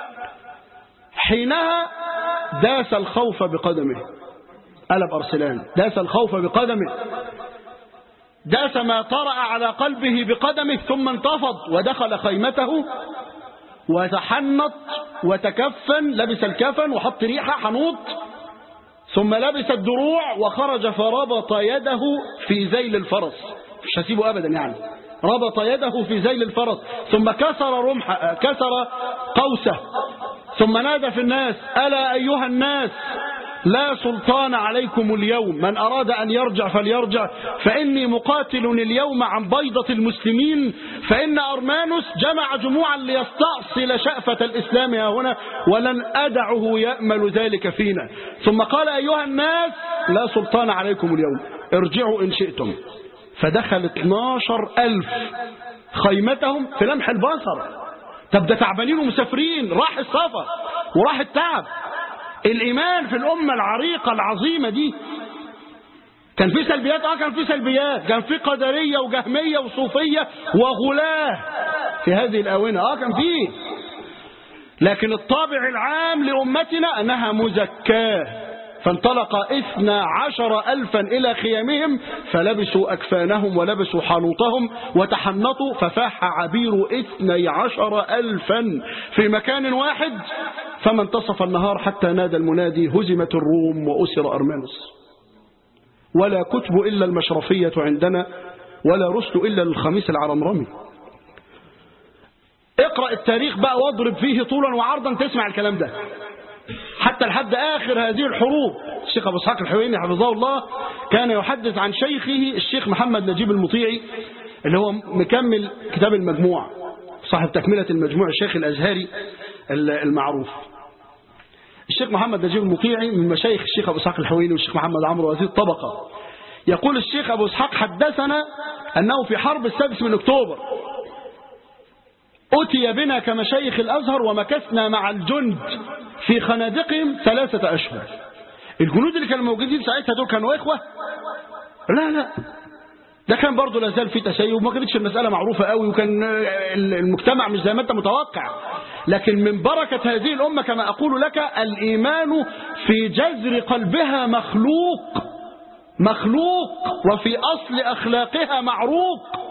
حينها داس الخوف بقدمه قلب أرسلان داس الخوف بقدمه داس ما طرأ على قلبه بقدمه ثم انتفض ودخل خيمته وتحنط وتكفن لبس الكفن وحط ريحة حنوط ثم لبس الدروع وخرج فربط يده في ذيل الفرس مش هسيبه أبدا يعني ربط يده في ذيل الفرس ثم كسر رمح كسر قوسه ثم نادى في الناس ألا أيها الناس لا سلطان عليكم اليوم من أراد أن يرجع فليرجع فإني مقاتل اليوم عن بيضة المسلمين فإن أرمانوس جمع جموعا ليستأصل شأفة الإسلام ها هنا ولن أدعه يأمل ذلك فينا ثم قال أيها الناس لا سلطان عليكم اليوم ارجعوا إن شئتم فدخل 12 ألف خيمتهم في لمح البصر طب ده تعبانين ومسافرين راح السفر وراح التعب الإيمان في الأمة العريقة العظيمة دي كان في سلبيات اه كان في سلبيات كان في قدرية وجهمية وصوفية وغلاة في هذه الآونة اه كان في لكن الطابع العام لأمتنا أنها مزكاة فانطلق اثنا عشر ألفا إلى خيامهم فلبسوا أكفانهم ولبسوا حنوطهم وتحنطوا ففاح عبير اثني عشر ألفا في مكان واحد فما انتصف النهار حتى نادى المنادي هزمت الروم وأسر أرمانوس ولا كتب إلا المشرفية عندنا ولا رسل إلا للخميس العرمرمي اقرأ التاريخ بقى واضرب فيه طولا وعرضا تسمع الكلام ده حتى لحد آخر هذه الحروب الشيخ أبو اسحاق الحويني حفظه الله كان يحدث عن شيخه الشيخ محمد نجيب المطيعي اللي هو مكمل كتاب المجموع صاحب تكملة المجموع الشيخ الأزهري المعروف الشيخ محمد نجيب المطيعي من مشايخ الشيخ أبو اسحاق الحويني والشيخ محمد عمرو هذه الطبقة يقول الشيخ أبو اسحاق حدثنا أنه في حرب السادس من أكتوبر أتي بنا كمشايخ الأزهر ومكثنا مع الجند في خنادقهم ثلاثة أشهر الجنود اللي كانوا موجودين ساعتها دول كانوا إخوة لا لا ده كان برضه لا زال في تشيع وما كانتش المسألة معروفة قوي وكان المجتمع مش زي ما أنت متوقع لكن من بركة هذه الأمة كما أقول لك الإيمان في جذر قلبها مخلوق مخلوق وفي أصل أخلاقها معروق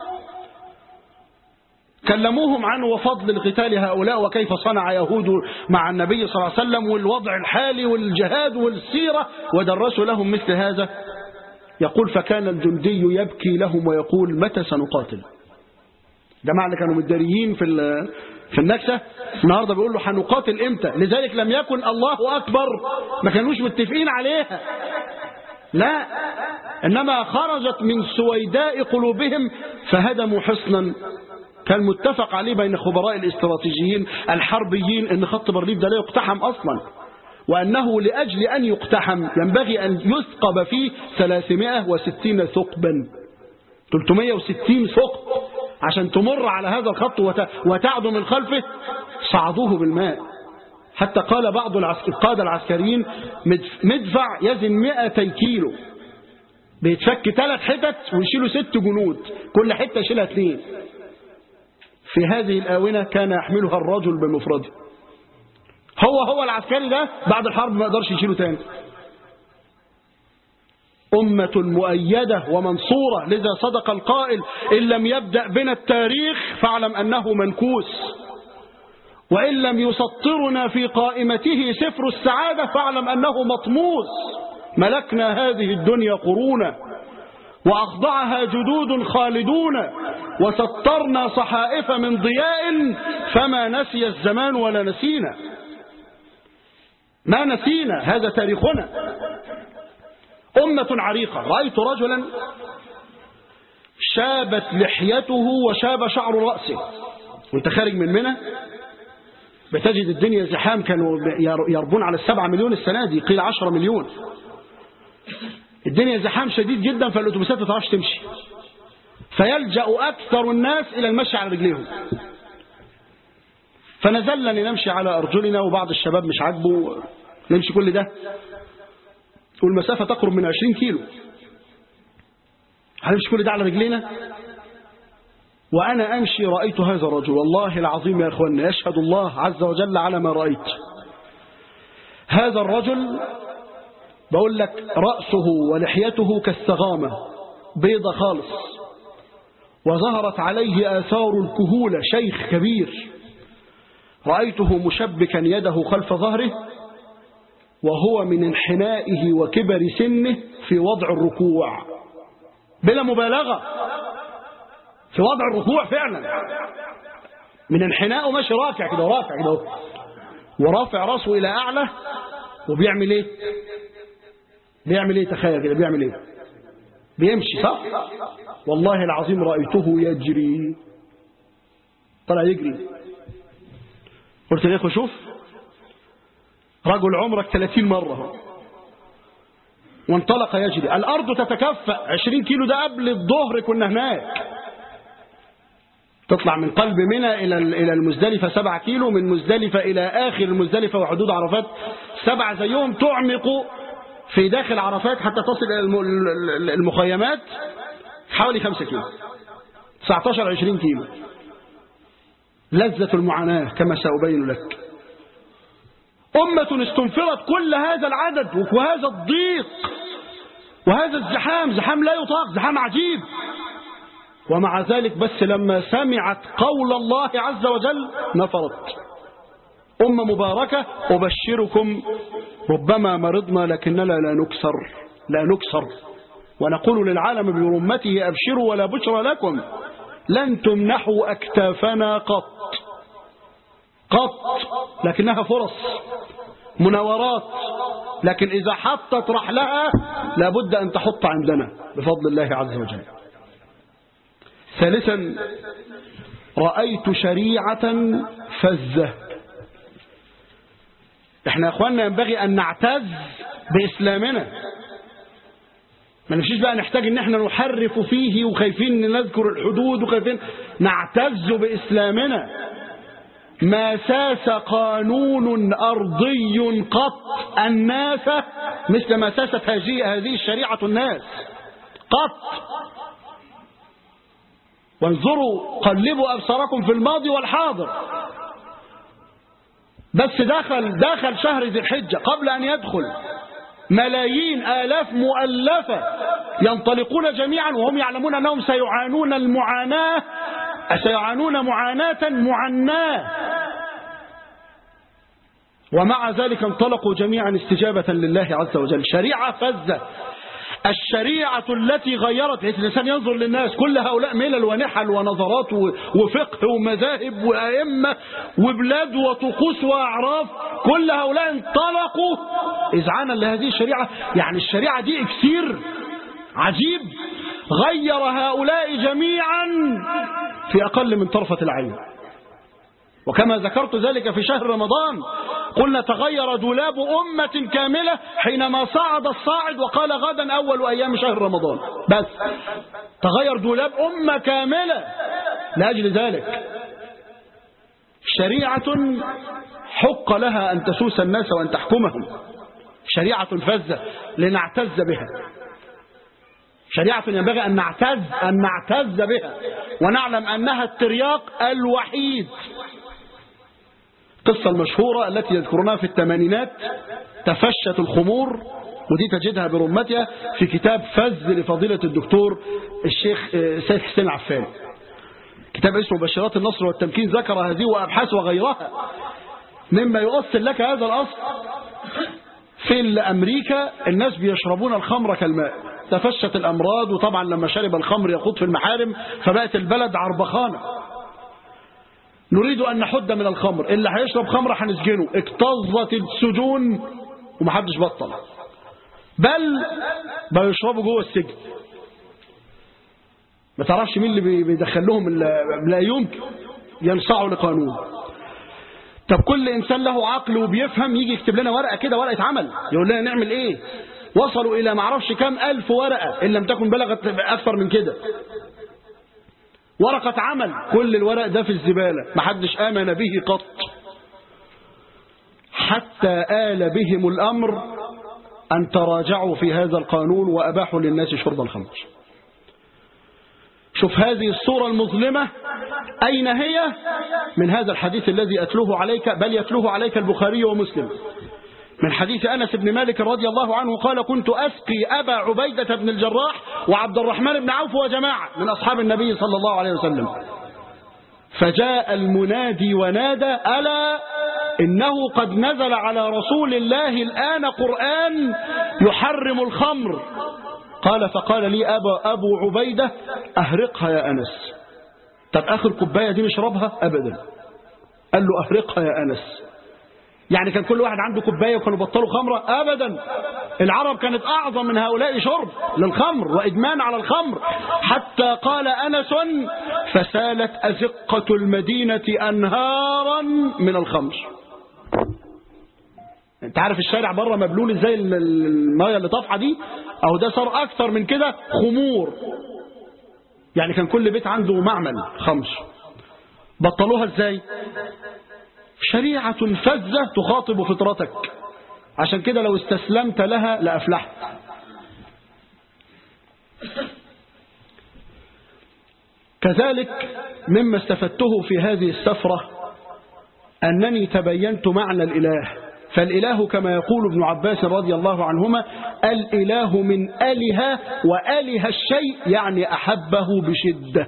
كلموهم عن وفضل القتال هؤلاء وكيف صنع يهود مع النبي صلى الله عليه وسلم والوضع الحالي والجهاد والسيرة ودرسوا لهم مثل هذا يقول فكان الجندي يبكي لهم ويقول متى سنقاتل جماعة اللي كانوا متداريين في في النكسة النهاردة بيقول له هنقاتل امتى لذلك لم يكن الله أكبر ما كانوش متفقين عليها لا إنما خرجت من سويداء قلوبهم فهدموا حصنا كان متفق عليه بين خبراء الاستراتيجيين الحربيين ان خط بارليف ده لا يقتحم اصلا وانه لاجل ان يقتحم ينبغي ان يثقب فيه 360 ثقبا 360 ثقب عشان تمر على هذا الخط وتعدو من خلفه صعدوه بالماء حتى قال بعض القادة العسكريين مدفع يزن 200 كيلو بيتفك ثلاث حتت ويشيلوا ست جنود كل حتة يشيلها اثنين في هذه الآونة كان يحملها الرجل بمفرده هو هو العسكري ده بعد الحرب ما يقدرش يشيله تاني أمة مؤيدة ومنصورة لذا صدق القائل إن لم يبدأ بنا التاريخ فاعلم أنه منكوس وإن لم يسطرنا في قائمته سفر السعادة فاعلم أنه مطموس ملكنا هذه الدنيا قرونا وأخضعها جدود خالدون وسطرنا صحائف من ضياء فما نسي الزمان ولا نسينا ما نسينا هذا تاريخنا أمة عريقة رأيت رجلا شابت لحيته وشاب شعر رأسه وانت خارج من منى بتجد الدنيا زحام كانوا يربون على السبعة مليون السنة دي قيل عشرة مليون الدنيا زحام شديد جدا فالأتوبيسات ما تعرفش تمشي فيلجأ أكثر الناس إلى المشي على رجليهم فنزلنا لنمشي على أرجلنا وبعض الشباب مش عاجبه نمشي كل ده والمسافة تقرب من 20 كيلو هنمشي كل ده على رجلينا وأنا أمشي رأيت هذا الرجل والله العظيم يا أخوانا يشهد الله عز وجل على ما رأيت هذا الرجل بقول لك رأسه ولحيته كالسغامة بيضة خالص وظهرت عليه آثار الكهولة شيخ كبير رأيته مشبكا يده خلف ظهره وهو من انحنائه وكبر سنه في وضع الركوع بلا مبالغة في وضع الركوع فعلا من انحنائه ماشي رافع كده ورافع كده ورافع راسه إلى أعلى وبيعمل ايه بيعمل ايه تخيل كده بيعمل ايه بيمشي صح والله العظيم رأيته يجري طلع يجري قلت يا اخو شوف رجل عمرك 30 مرة وانطلق يجري الأرض تتكفأ 20 كيلو ده قبل الظهر كنا هناك تطلع من قلب منى إلى إلى المزدلفة 7 كيلو من مزدلفة إلى آخر المزدلفة وحدود عرفات سبع زيهم تعمق في داخل عرفات حتى تصل إلى المخيمات حوالي 5 كيلو 19 20 كيلو لذة المعاناة كما سأبين لك أمة استنفرت كل هذا العدد وهذا الضيق وهذا الزحام زحام لا يطاق زحام عجيب ومع ذلك بس لما سمعت قول الله عز وجل نفرت أمة مباركة أبشركم ربما مرضنا لكننا لا نكسر لا نكسر ونقول للعالم برمته أبشروا ولا بشر لكم لن تمنحوا أكتافنا قط قط لكنها فرص مناورات لكن إذا حطت رحلها لابد أن تحط عندنا بفضل الله عز وجل ثالثا رأيت شريعة فزة احنا يا اخواننا ينبغي ان نعتز باسلامنا ما نمشيش بقى نحتاج ان احنا نحرف فيه وخايفين ان نذكر الحدود وخايفين نعتز باسلامنا ما ساس قانون أرضي قط الناس مثل ما ساست هذه هذه الشريعة الناس قط وانظروا قلبوا أبصاركم في الماضي والحاضر بس دخل دخل شهر ذي الحجة قبل أن يدخل ملايين آلاف مؤلفة ينطلقون جميعا وهم يعلمون أنهم سيعانون المعاناة سيعانون معاناة معناه ومع ذلك انطلقوا جميعا استجابة لله عز وجل شريعة فزة الشريعة التي غيرت بحيث الإنسان ينظر للناس كل هؤلاء ملل ونحل ونظرات وفقه ومذاهب وأئمة وبلاد وطقوس وأعراف كل هؤلاء انطلقوا إذعانا لهذه الشريعة يعني الشريعة دي إكسير عجيب غير هؤلاء جميعا في أقل من طرفة العين وكما ذكرت ذلك في شهر رمضان قلنا تغير دولاب أمة كاملة حينما صعد الصاعد وقال غدا أول أيام شهر رمضان بس تغير دولاب أمة كاملة لأجل ذلك شريعة حق لها أن تسوس الناس وأن تحكمهم شريعة فزة لنعتز بها شريعة ينبغي أن نعتز أن نعتز بها ونعلم أنها الترياق الوحيد القصة المشهورة التي يذكرونها في الثمانينات تفشت الخمور ودي تجدها برمتها في كتاب فز لفضيلة الدكتور الشيخ سيد حسين عفان كتاب اسمه بشرات النصر والتمكين ذكر هذه وأبحاث وغيرها مما يؤصل لك هذا الأصل في أمريكا الناس بيشربون الخمر كالماء تفشت الأمراض وطبعا لما شرب الخمر يخوض في المحارم فبقت البلد عربخانة نريد أن نحد من الخمر اللي هيشرب خمر هنسجنه اكتظت السجون ومحدش بطل بل بقوا يشربوا جوه السجن ما تعرفش مين اللي بيدخل لهم لا يمكن ينصعوا لقانون طب كل إنسان له عقل وبيفهم يجي يكتب لنا ورقة كده ورقة عمل يقول لنا نعمل إيه وصلوا إلى معرفش كام ألف ورقة إن لم تكن بلغت أكثر من كده ورقة عمل كل الورق ده في الزبالة محدش آمن به قط حتى آل بهم الأمر أن تراجعوا في هذا القانون وأباحوا للناس شرب الخمر شوف هذه الصورة المظلمة أين هي من هذا الحديث الذي أتلوه عليك بل يتلوه عليك البخاري ومسلم من حديث أنس بن مالك رضي الله عنه قال كنت أسقي أبا عبيدة بن الجراح وعبد الرحمن بن عوف وجماعة من أصحاب النبي صلى الله عليه وسلم فجاء المنادي ونادى ألا إنه قد نزل على رسول الله الآن قرآن يحرم الخمر قال فقال لي أبا أبو عبيدة أهرقها يا أنس طب آخر كوباية دي نشربها أبدا قال له أهرقها يا أنس يعني كان كل واحد عنده كوباية وكانوا بطلوا خمرة أبدا العرب كانت أعظم من هؤلاء شرب للخمر وإدمان على الخمر حتى قال أنس فسالت أزقة المدينة أنهارا من الخمر انت عارف الشارع بره مبلول ازاي المايه اللي طافحه دي اهو ده صار اكتر من كده خمور يعني كان كل بيت عنده معمل خمر بطلوها ازاي شريعة فزة تخاطب فطرتك عشان كده لو استسلمت لها لأفلحت كذلك مما استفدته في هذه السفرة أنني تبينت معنى الإله فالإله كما يقول ابن عباس رضي الله عنهما الإله من أله وأله الشيء يعني أحبه بشدة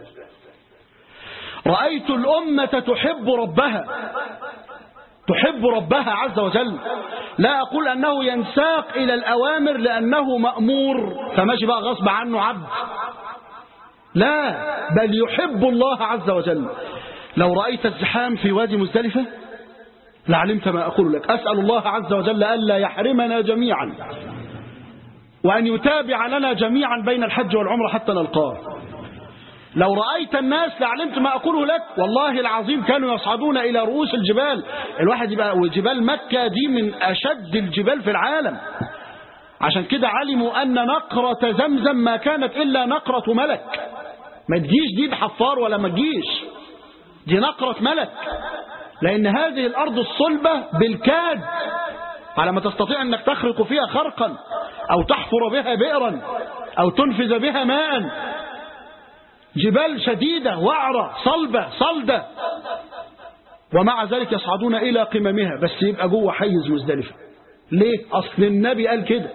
رأيت الأمة تحب ربها تحب ربها عز وجل لا أقول أنه ينساق إلى الأوامر لأنه مأمور فماشي بقى غصب عنه عبد لا بل يحب الله عز وجل لو رأيت الزحام في وادي مزدلفة لعلمت ما أقول لك أسأل الله عز وجل ألا يحرمنا جميعا وأن يتابع لنا جميعا بين الحج والعمرة حتى نلقاه لو رأيت الناس لعلمت ما أقوله لك والله العظيم كانوا يصعدون إلى رؤوس الجبال الواحد يبقى وجبال مكة دي من أشد الجبال في العالم عشان كده علموا أن نقرة زمزم ما كانت إلا نقرة ملك ما تجيش دي بحفار ولا ما تجيش دي نقرة ملك لأن هذه الأرض الصلبة بالكاد على ما تستطيع أنك تخرق فيها خرقا أو تحفر بها بئرا أو تنفذ بها ماء جبال شديدة وعرة صلبة صلدة ومع ذلك يصعدون إلى قممها بس يبقى جوه حيز مزدلفة ليه؟ أصل النبي قال كده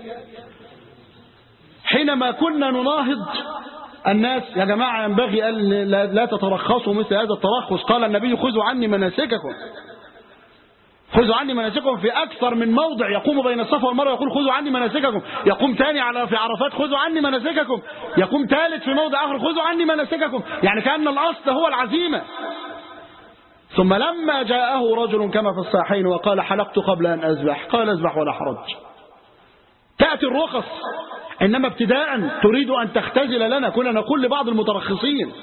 حينما كنا نناهض الناس يا جماعة ينبغي أن لا لا تترخصوا مثل هذا الترخص قال النبي خذوا عني مناسككم خذوا عني مناسككم في أكثر من موضع يقوم بين الصفا والمروة يقول خذوا عني مناسككم يقوم تاني على في عرفات خذوا عني مناسككم يقوم ثالث في موضع آخر خذوا عني مناسككم يعني كأن الأصل هو العزيمة ثم لما جاءه رجل كما في الصحيحين وقال حلقت قبل أن أذبح قال اذبح ولا حرج تأتي الرخص إنما ابتداء تريد أن تختزل لنا كنا نقول لبعض المترخصين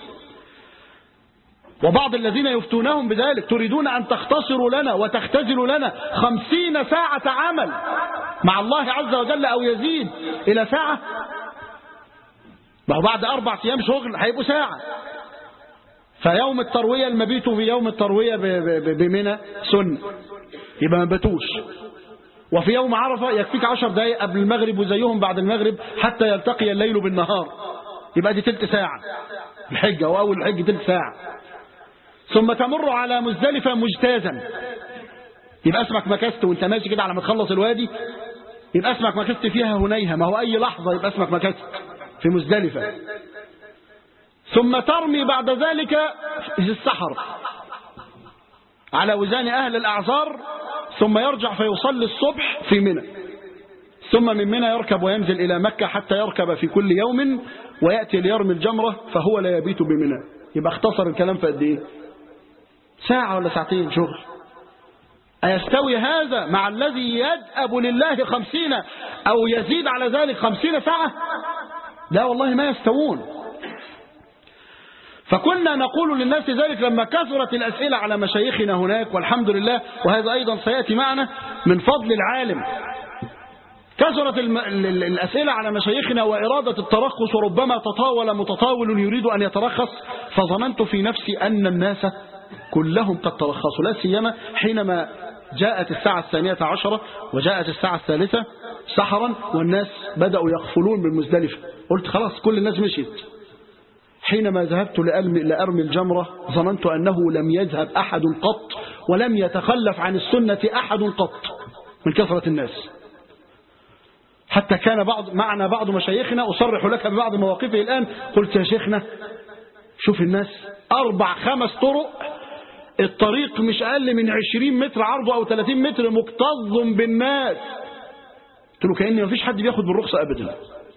وبعض الذين يفتونهم بذلك تريدون أن تختصروا لنا وتختزلوا لنا خمسين ساعة عمل مع الله عز وجل أو يزيد إلى ساعة ما هو بعد أربع أيام شغل هيبقوا ساعة فيوم التروية المبيت في يوم التروية ب- ب- بمنى سنة يبقى ما باتوش وفي يوم عرفة يكفيك عشر دقايق قبل المغرب وزيهم بعد المغرب حتى يلتقي الليل بالنهار يبقى دي تلت ساعة الحجة أو أول الحج تلت ساعة ثم تمر على مزدلفة مجتازا يبقى اسمك مكست وانت ماشي كده على ما تخلص الوادي يبقى اسمك مكست فيها هنيهة ما هو أي لحظة يبقى اسمك مكست في مزدلفة ثم ترمي بعد ذلك في السحر على وزان أهل الأعذار ثم يرجع فيصلي الصبح في منى ثم من منى يركب وينزل إلى مكة حتى يركب في كل يوم ويأتي ليرمي الجمرة فهو لا يبيت بمنى يبقى اختصر الكلام في قد ايه ساعة ولا ساعتين شغل أيستوي هذا مع الذي يدأب لله خمسين أو يزيد على ذلك خمسين ساعة لا والله ما يستوون فكنا نقول للناس ذلك لما كثرت الأسئلة على مشايخنا هناك والحمد لله وهذا أيضا سيأتي معنا من فضل العالم كثرت الم... ال- ال- الأسئلة على مشايخنا وإرادة الترخص وربما تطاول متطاول يريد أن يترخص فظننت في نفسي أن الناس كلهم قد ترخصوا لا سيما حينما جاءت الساعة الثانية عشرة وجاءت الساعة الثالثة سحرا والناس بدأوا يغفلون بالمزدلفة قلت خلاص كل الناس مشيت حينما ذهبت لأرمي, لأرمي الجمرة ظننت أنه لم يذهب أحد قط ولم يتخلف عن السنة أحد قط من كثرة الناس حتى كان بعض معنا بعض مشايخنا أصرح لك ببعض مواقفه الآن قلت يا شيخنا شوف الناس أربع خمس طرق الطريق مش أقل من عشرين متر عرضه أو 30 متر مكتظ بالناس قلت له كأن مفيش حد بياخد بالرخصة أبدا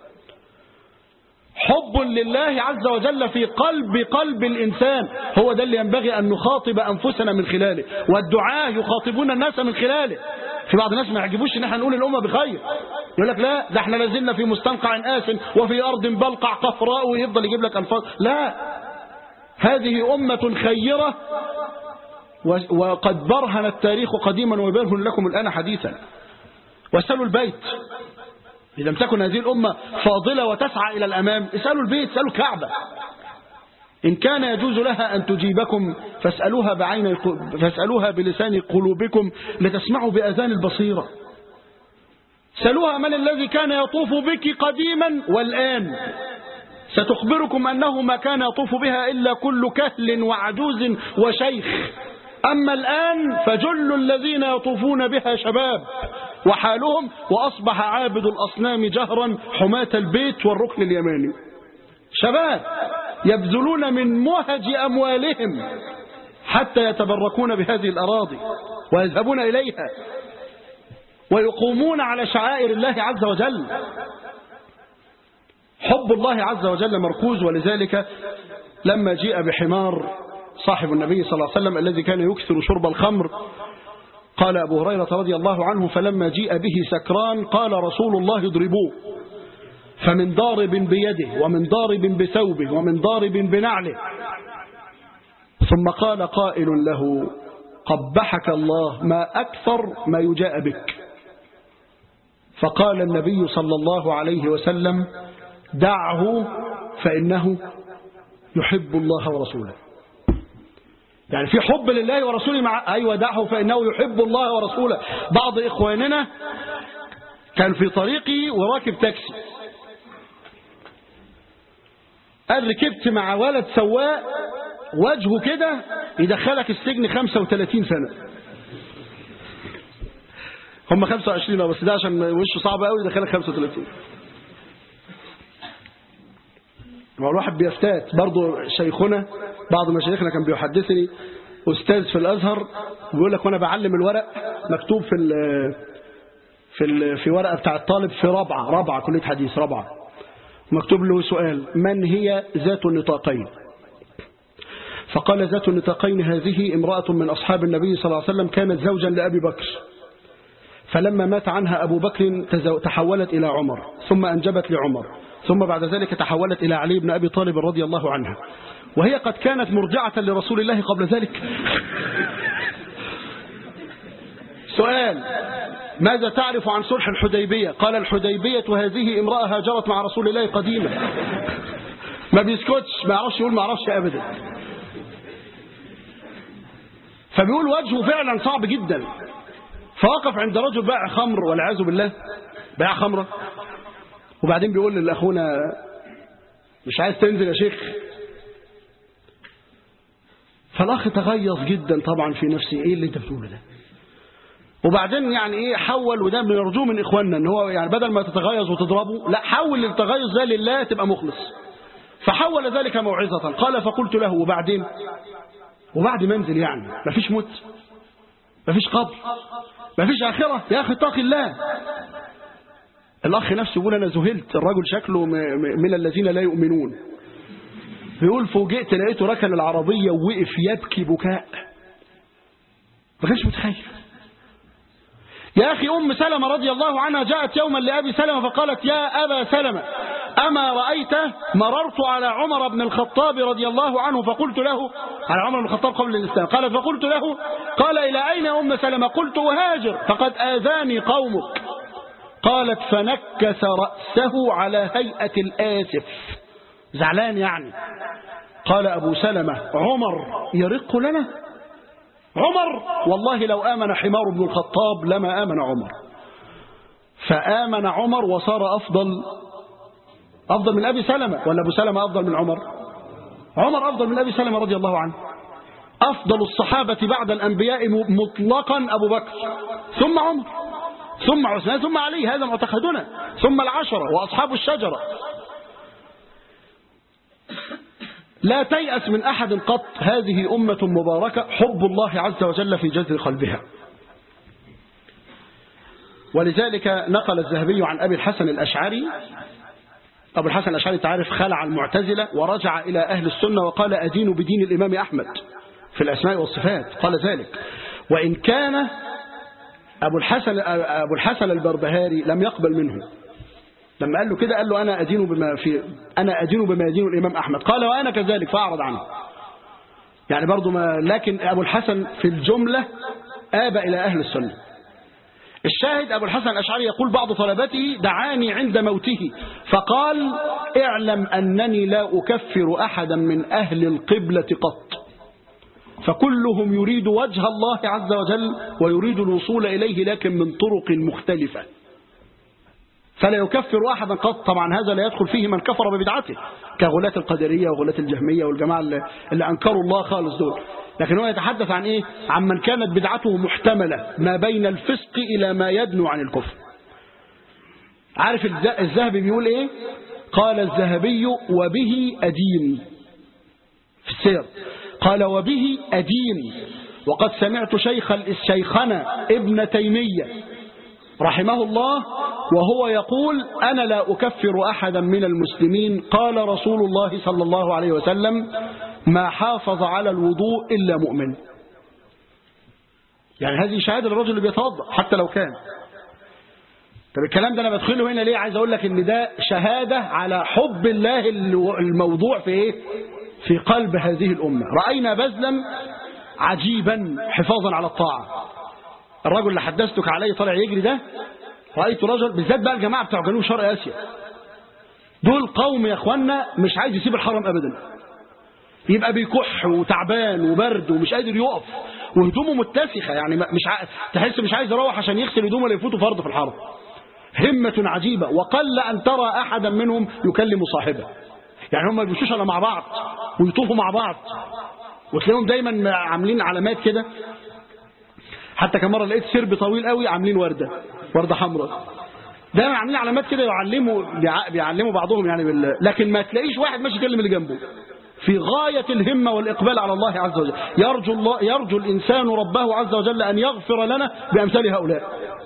حب لله عز وجل في قلب قلب الإنسان هو ده اللي ينبغي أن نخاطب أنفسنا من خلاله والدعاة يخاطبون الناس من خلاله في بعض الناس ما يعجبوش ان احنا نقول الأمة بخير يقول لك لا ده احنا لازلنا في مستنقع آسن وفي أرض بلقع قفراء ويفضل يجيب لك ألفاظ لا هذه أمة خيرة و- وقد برهن التاريخ قديما ويبرهن لكم الآن حديثا واسألوا البيت إذا لم تكن هذه الأمة فاضلة وتسعى إلى الأمام اسألوا البيت اسألوا الكعبة إن كان يجوز لها أن تجيبكم فاسألوها بعين فاسألوها بلسان قلوبكم لتسمعوا بأذان البصيرة سألوها من الذي كان يطوف بك قديما والآن ستخبركم أنه ما كان يطوف بها إلا كل كهل وعجوز وشيخ أما الآن فجل الذين يطوفون بها شباب وحالهم وأصبح عابد الأصنام جهرا حماة البيت والركن اليماني شباب يبذلون من مهج أموالهم حتى يتبركون بهذه الأراضي ويذهبون إليها ويقومون على شعائر الله عز وجل حب الله عز وجل مركوز ولذلك لما جيء بحمار صاحب النبي صلى الله عليه وسلم الذي كان يكثر شرب الخمر قال أبو هريرة رضي الله عنه فلما جيء به سكران قال رسول الله اضربوه فمن ضارب بيده ومن ضارب بثوبه ومن ضارب بنعله ثم قال قائل له قبحك الله ما أكثر ما يجاء بك فقال النبي صلى الله عليه وسلم دعه فإنه يحب الله ورسوله يعني في حب لله ورسوله مع أيوة دعه فإنه يحب الله ورسوله بعض إخواننا كان في طريقي وراكب تاكسي قال ركبت مع ولد سواق وجهه كده يدخلك السجن 35 سنة هم 25 بس ده عشان وشه صعب قوي يدخلك 35 ما هو الواحد بيفتات برضه شيخنا بعض مشايخنا كان بيحدثني أستاذ في الأزهر بيقول لك وأنا بعلم الورق مكتوب في ال في ال في ورقة بتاع الطالب في رابعة رابعة كلية حديث رابعة مكتوب له سؤال من هي ذات النطاقين فقال ذات النطاقين هذه امرأة من أصحاب النبي صلى الله عليه وسلم كانت زوجا لأبي بكر فلما مات عنها أبو بكر تحولت إلى عمر ثم أنجبت لعمر ثم بعد ذلك تحولت إلى علي بن أبي طالب رضي الله عنها وهي قد كانت مرجعة لرسول الله قبل ذلك سؤال ماذا تعرف عن صلح الحديبية قال الحديبية هذه امرأة هاجرت مع رسول الله قديما ما بيسكتش ما يعرفش يقول ما يعرفش أبدا فبيقول وجهه فعلا صعب جدا فوقف عند رجل باع خمر والعياذ بالله باع خمرة وبعدين بيقول لأخونا مش عايز تنزل يا شيخ فالأخ تغيظ جدا طبعا في نفسه إيه اللي أنت بتقوله ده وبعدين يعني إيه حول وده بنرجوه من إخواننا إن هو يعني بدل ما تتغيظ وتضربه لا حول التغيظ ده لله تبقى مخلص فحول ذلك موعظة قال فقلت له وبعدين وبعد منزل يعني مفيش موت مفيش قبر مفيش آخرة يا أخي اتق الله الأخ نفسه يقول أنا ذهلت الرجل شكله من الذين لا يؤمنون بيقول فوجئت لقيته ركن العربية ووقف يبكي بكاء ما كانش متخيل يا أخي أم سلمة رضي الله عنها جاءت يوما لأبي سلمة فقالت يا أبا سلمة أما رأيت مررت على عمر بن الخطاب رضي الله عنه فقلت له على عمر بن الخطاب قبل الإسلام قالت فقلت له قال إلى أين أم سلمة قلت أهاجر فقد آذاني قومك قالت فنكس رأسه على هيئة الآسف زعلان يعني قال أبو سلمة عمر يرق لنا عمر والله لو آمن حمار بن الخطاب لما آمن عمر فآمن عمر وصار أفضل أفضل من أبي سلمة ولا أبو سلمة أفضل من عمر عمر أفضل من أبي سلمة رضي الله عنه أفضل الصحابة بعد الأنبياء مطلقا أبو بكر ثم عمر ثم عثمان ثم علي هذا معتقدنا ثم العشرة وأصحاب الشجرة لا تيأس من أحد قط هذه أمة مباركة حب الله عز وجل في جذر قلبها ولذلك نقل الذهبي عن أبي الحسن الأشعري أبو الحسن الأشعري تعرف خلع المعتزلة ورجع إلى أهل السنة وقال أدين بدين الإمام أحمد في الأسماء والصفات قال ذلك وإن كان أبو الحسن, أبو الحسن البربهاري لم يقبل منه لما قال له كده قال له أنا أدين بما في أنا أدين بما يدين الإمام أحمد قال وأنا كذلك فأعرض عنه يعني برضو ما لكن أبو الحسن في الجملة آب إلى أهل السنة الشاهد أبو الحسن الأشعري يقول بعض طلبته دعاني عند موته فقال اعلم أنني لا أكفر أحدا من أهل القبلة قط فكلهم يريد وجه الله عز وجل ويريد الوصول إليه لكن من طرق مختلفة فلا يكفر أحدا قط طبعا هذا لا يدخل فيه من كفر ببدعته كغلاة القدرية وغلاة الجهمية والجماعة اللي, اللي أنكروا الله خالص دول لكن هو يتحدث عن إيه عن من كانت بدعته محتملة ما بين الفسق إلى ما يدنو عن الكفر عارف الذهبي بيقول إيه قال الذهبي وبه أدين في السير قال وبه أدين وقد سمعت شيخ الشيخنا ابن تيمية رحمه الله وهو يقول أنا لا أكفر أحدا من المسلمين قال رسول الله صلى الله عليه وسلم ما حافظ على الوضوء إلا مؤمن يعني هذه شهادة للرجل اللي بيتوضا حتى لو كان طب الكلام ده أنا بدخله هنا ليه عايز أقول لك إن ده شهادة على حب الله الموضوع في إيه في قلب هذه الأمة رأينا بذلا عجيبا حفاظا على الطاعة الرجل اللي حدثتك عليه طالع يجري ده رأيت رجل بالذات بقى الجماعة بتوع جنوب شرق آسيا دول قوم يا اخوانا مش عايز يسيب الحرم أبدا يبقى بيكح وتعبان وبرد ومش قادر يقف وهدومه متسخة يعني ما- مش ع... تحس مش عايز يروح عشان يغسل هدومه ولا يفوته فرض في الحرم همة عجيبة وقل أن ترى أحدا منهم يكلم صاحبه يعني هم ما بيمشوش الا مع بعض ويطوفوا مع بعض وتلاقيهم دايما عاملين علامات كده حتى كم مره لقيت سرب طويل قوي عاملين ورده ورده حمراء دايما عاملين علامات كده يعلموا بيع- بيعلموا بعضهم يعني بال... لكن ما تلاقيش واحد ماشي يكلم اللي جنبه في غاية الهمة والإقبال على الله عز وجل يرجو, الله يرجو الإنسان ربه عز وجل أن يغفر لنا بأمثال هؤلاء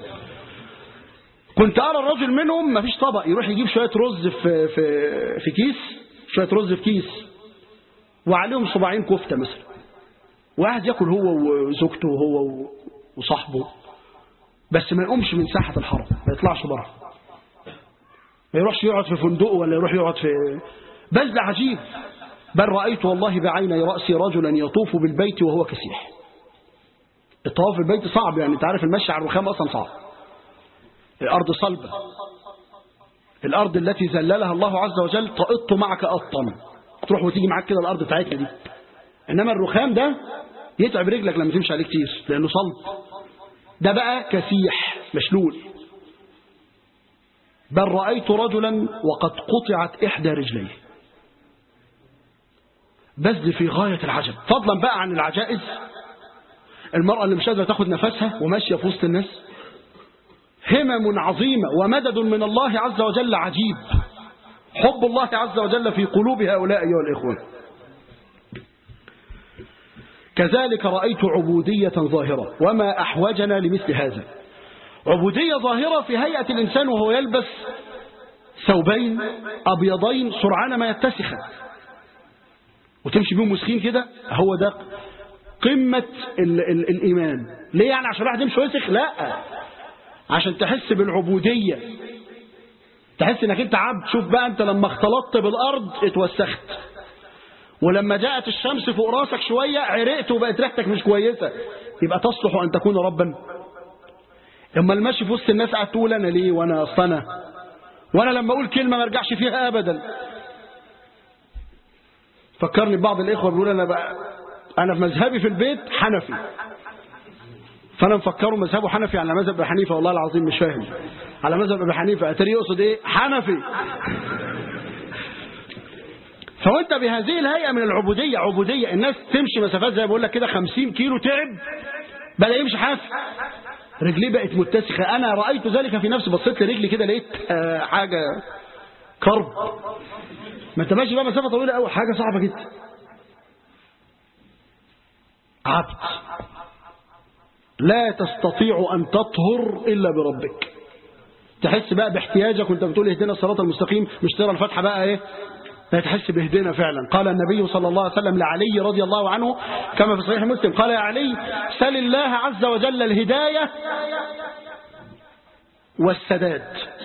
كنت أرى الرجل منهم ما فيش طبق يروح يجيب شوية رز في, في, في كيس شوية رز في كيس وعليهم صباعين كفتة مثلا وقاعد ياكل هو وزوجته وهو وصاحبه بس ما يقومش من ساحة الحرم ما يطلعش بره ما يروحش يقعد في فندق ولا يروح يقعد في بذل عجيب بل رأيت والله بعيني رأسي رجلا يطوف بالبيت وهو كسيح الطواف بالبيت صعب يعني انت عارف المشي على الرخام أصلا صعب الأرض صلبة الأرض التي زللها الله عز وجل تقط معك قطا تروح وتيجي معاك كده الأرض بتاعتنا دي إنما الرخام ده يتعب رجلك لما تمشي عليه كتير لأنه صلب ده بقى كسيح مشلول بل رأيت رجلا وقد قطعت إحدى رجليه بذل في غاية العجب فضلا بقى عن العجائز المرأة اللي مش قادرة تاخد نفسها وماشية في وسط الناس همم عظيمة ومدد من الله عز وجل عجيب حب الله عز وجل في قلوب هؤلاء أيها الإخوان كذلك رأيت عبودية ظاهرة وما أحوجنا لمثل هذا عبودية ظاهرة في هيئة الإنسان وهو يلبس ثوبين أبيضين سرعان ما يتسخا وتمشي بيهم مسخين كده هو ده قمة ال ال الإيمان ليه يعني عشان واحد يمشي وسخ لا عشان تحس بالعبودية تحس انك انت عبد شوف بقى انت لما اختلطت بالارض اتوسخت ولما جاءت الشمس فوق راسك شوية عرقت وبقت ريحتك مش كويسة يبقى تصلح ان تكون ربا اما المشي في وسط الناس قاعد تقول انا ليه وانا اصل انا وانا لما اقول كلمة ما ارجعش فيها ابدا فكرني ببعض الاخوة بيقول انا بقى انا في مذهبي في البيت حنفي فانا مفكره مذهبه حنفي على مذهب ابي حنيفه والله العظيم مش فاهم على مذهب ابي حنيفه اتاري يقصد ايه حنفي فوانت بهذه الهيئه من العبوديه عبوديه الناس تمشي مسافات زي ما بقول لك كده 50 كيلو تعب بدا يمشي حافي رجليه بقت متسخه انا رايت ذلك في نفسي بصيت لرجلي كده لقيت آه، حاجه كرب ما انت ماشي بقى مسافه طويله قوي حاجه صعبه جدا عبد لا تستطيع أن تطهر إلا بربك تحس بقى باحتياجك وانت بتقول اهدنا الصراط المستقيم مش ترى الفتحة بقى ايه لا تحس باهدنا فعلا قال النبي صلى الله عليه وسلم لعلي رضي الله عنه كما في صحيح مسلم قال يا علي سل الله عز وجل الهداية والسداد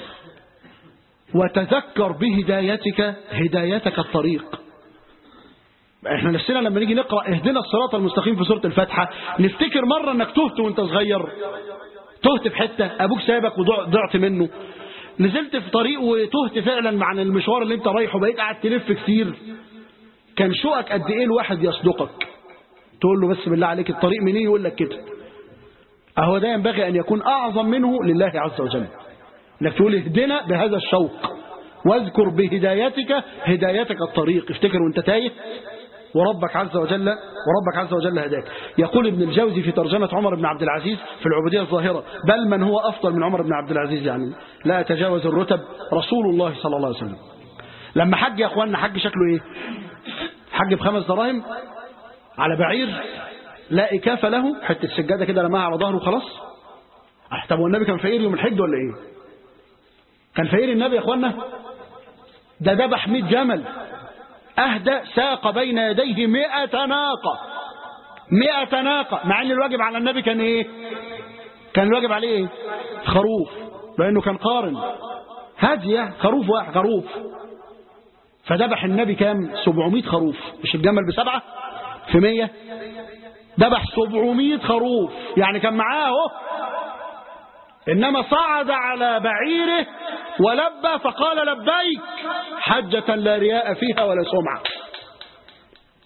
وتذكر بهدايتك هدايتك الطريق احنا نفسنا لما نيجي نقرأ اهدنا الصراط المستقيم في سورة الفاتحة نفتكر مرة انك تهت وانت صغير تهت في حتة ابوك سابك وضعت منه نزلت في طريق وتهت فعلا عن المشوار اللي انت رايحه بقيت قاعد تلف كتير كان شوقك قد ايه الواحد يصدقك تقول له بس بالله عليك الطريق منين يقول لك كده اهو ده ينبغي ان يكون اعظم منه لله عز وجل انك تقول اهدنا بهذا الشوق واذكر بهدايتك هدايتك الطريق افتكر وانت تايه وربك عز وجل وربك عز وجل هداك يقول ابن الجوزي في ترجمة عمر بن عبد العزيز في العبودية الظاهرة بل من هو أفضل من عمر بن عبد العزيز يعني لا يتجاوز الرتب رسول الله صلى الله عليه وسلم لما حج يا أخواننا حج شكله إيه حج بخمس دراهم على بعير لا إكافة له حتة السجادة كده رماها على ظهره وخلاص طب والنبي كان فقير يوم الحج ولا إيه كان فقير النبي يا أخواننا ده ذبح 100 جمل أهدى ساق بين يديه مئة ناقة مئة ناقة مع أن الواجب على النبي كان إيه كان الواجب عليه إيه خروف لأنه كان قارن هدية خروف واحد خروف فذبح النبي كام 700 خروف مش الجمل بسبعة في مية ذبح 700 خروف يعني كان معاه اهو إنما صعد على بعيره ولبى فقال لبيك حجة لا رياء فيها ولا سمعة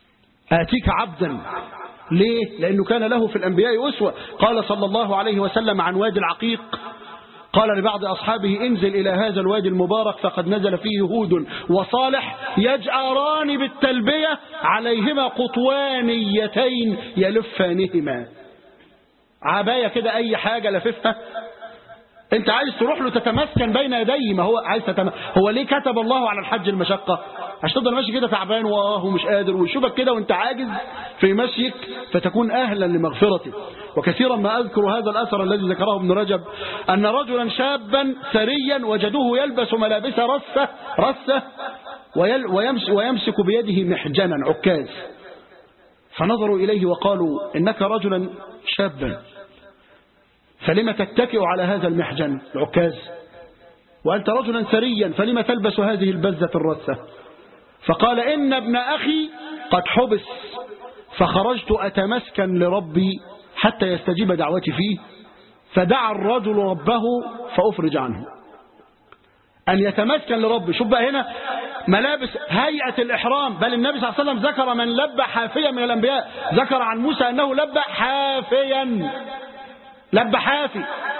آتيك عبدا ليه؟ لأنه كان له في الأنبياء أسوة قال صلى الله عليه وسلم عن وادي العقيق قال لبعض أصحابه انزل إلى هذا الوادي المبارك فقد نزل فيه هود وصالح يجأران بالتلبية عليهما قطوانيتين يلفانهما عباية كده أي حاجة لففها انت عايز تروح له تتمسكن بين يديه ما هو عايز تتم... هو ليه كتب الله على الحج المشقة عشان تفضل ماشي كده تعبان واه ومش قادر ويشوفك كده وانت عاجز في مشيك فتكون اهلا لمغفرته وكثيرا ما اذكر هذا الاثر الذي ذكره ابن رجب ان رجلا شابا ثريا وجدوه يلبس ملابس رسه رسه ويل... ويمس... ويمسك بيده محجنا عكاز فنظروا اليه وقالوا انك رجلا شابا فلم تتكئ على هذا المحجن العكاز وأنت رجلا ثريا فلم تلبس هذه البزة الرثة فقال إن ابن أخي قد حبس فخرجت أتمسكن لربي حتى يستجيب دعوتي فيه فدعا الرجل ربه فأفرج عنه أن يتمسكن لربه شوف بقى هنا ملابس هيئة الإحرام بل النبي صلى الله عليه وسلم ذكر من لبى حافيا من الأنبياء ذكر عن موسى أنه لبى حافيا لب حافي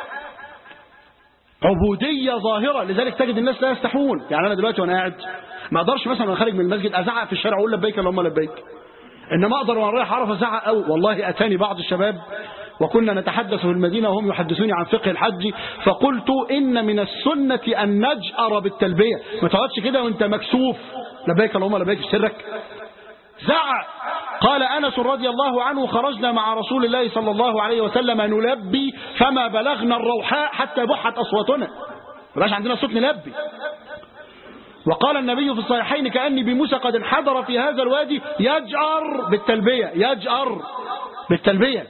عبودية ظاهرة لذلك تجد الناس لا يستحون يعني أنا دلوقتي وأنا قاعد ما أقدرش مثلا وأنا خارج من المسجد أزعق في الشارع أقول لبيك اللهم لبيك إنما أقدر وأنا رايح أعرف أزعق أو والله أتاني بعض الشباب وكنا نتحدث في المدينة وهم يحدثوني عن فقه الحج فقلت إن من السنة أن نجأر بالتلبية ما تقعدش كده وأنت مكسوف لبيك اللهم لبيك في سرك زعق قال أنس رضي الله عنه خرجنا مع رسول الله صلى الله عليه وسلم نلبي فما بلغنا الروحاء حتى بحت أصواتنا مبقاش عندنا صوت نلبي وقال النبي في الصحيحين كأني بموسى قد انحدر في هذا الوادي يجأر بالتلبية يجأر بالتلبية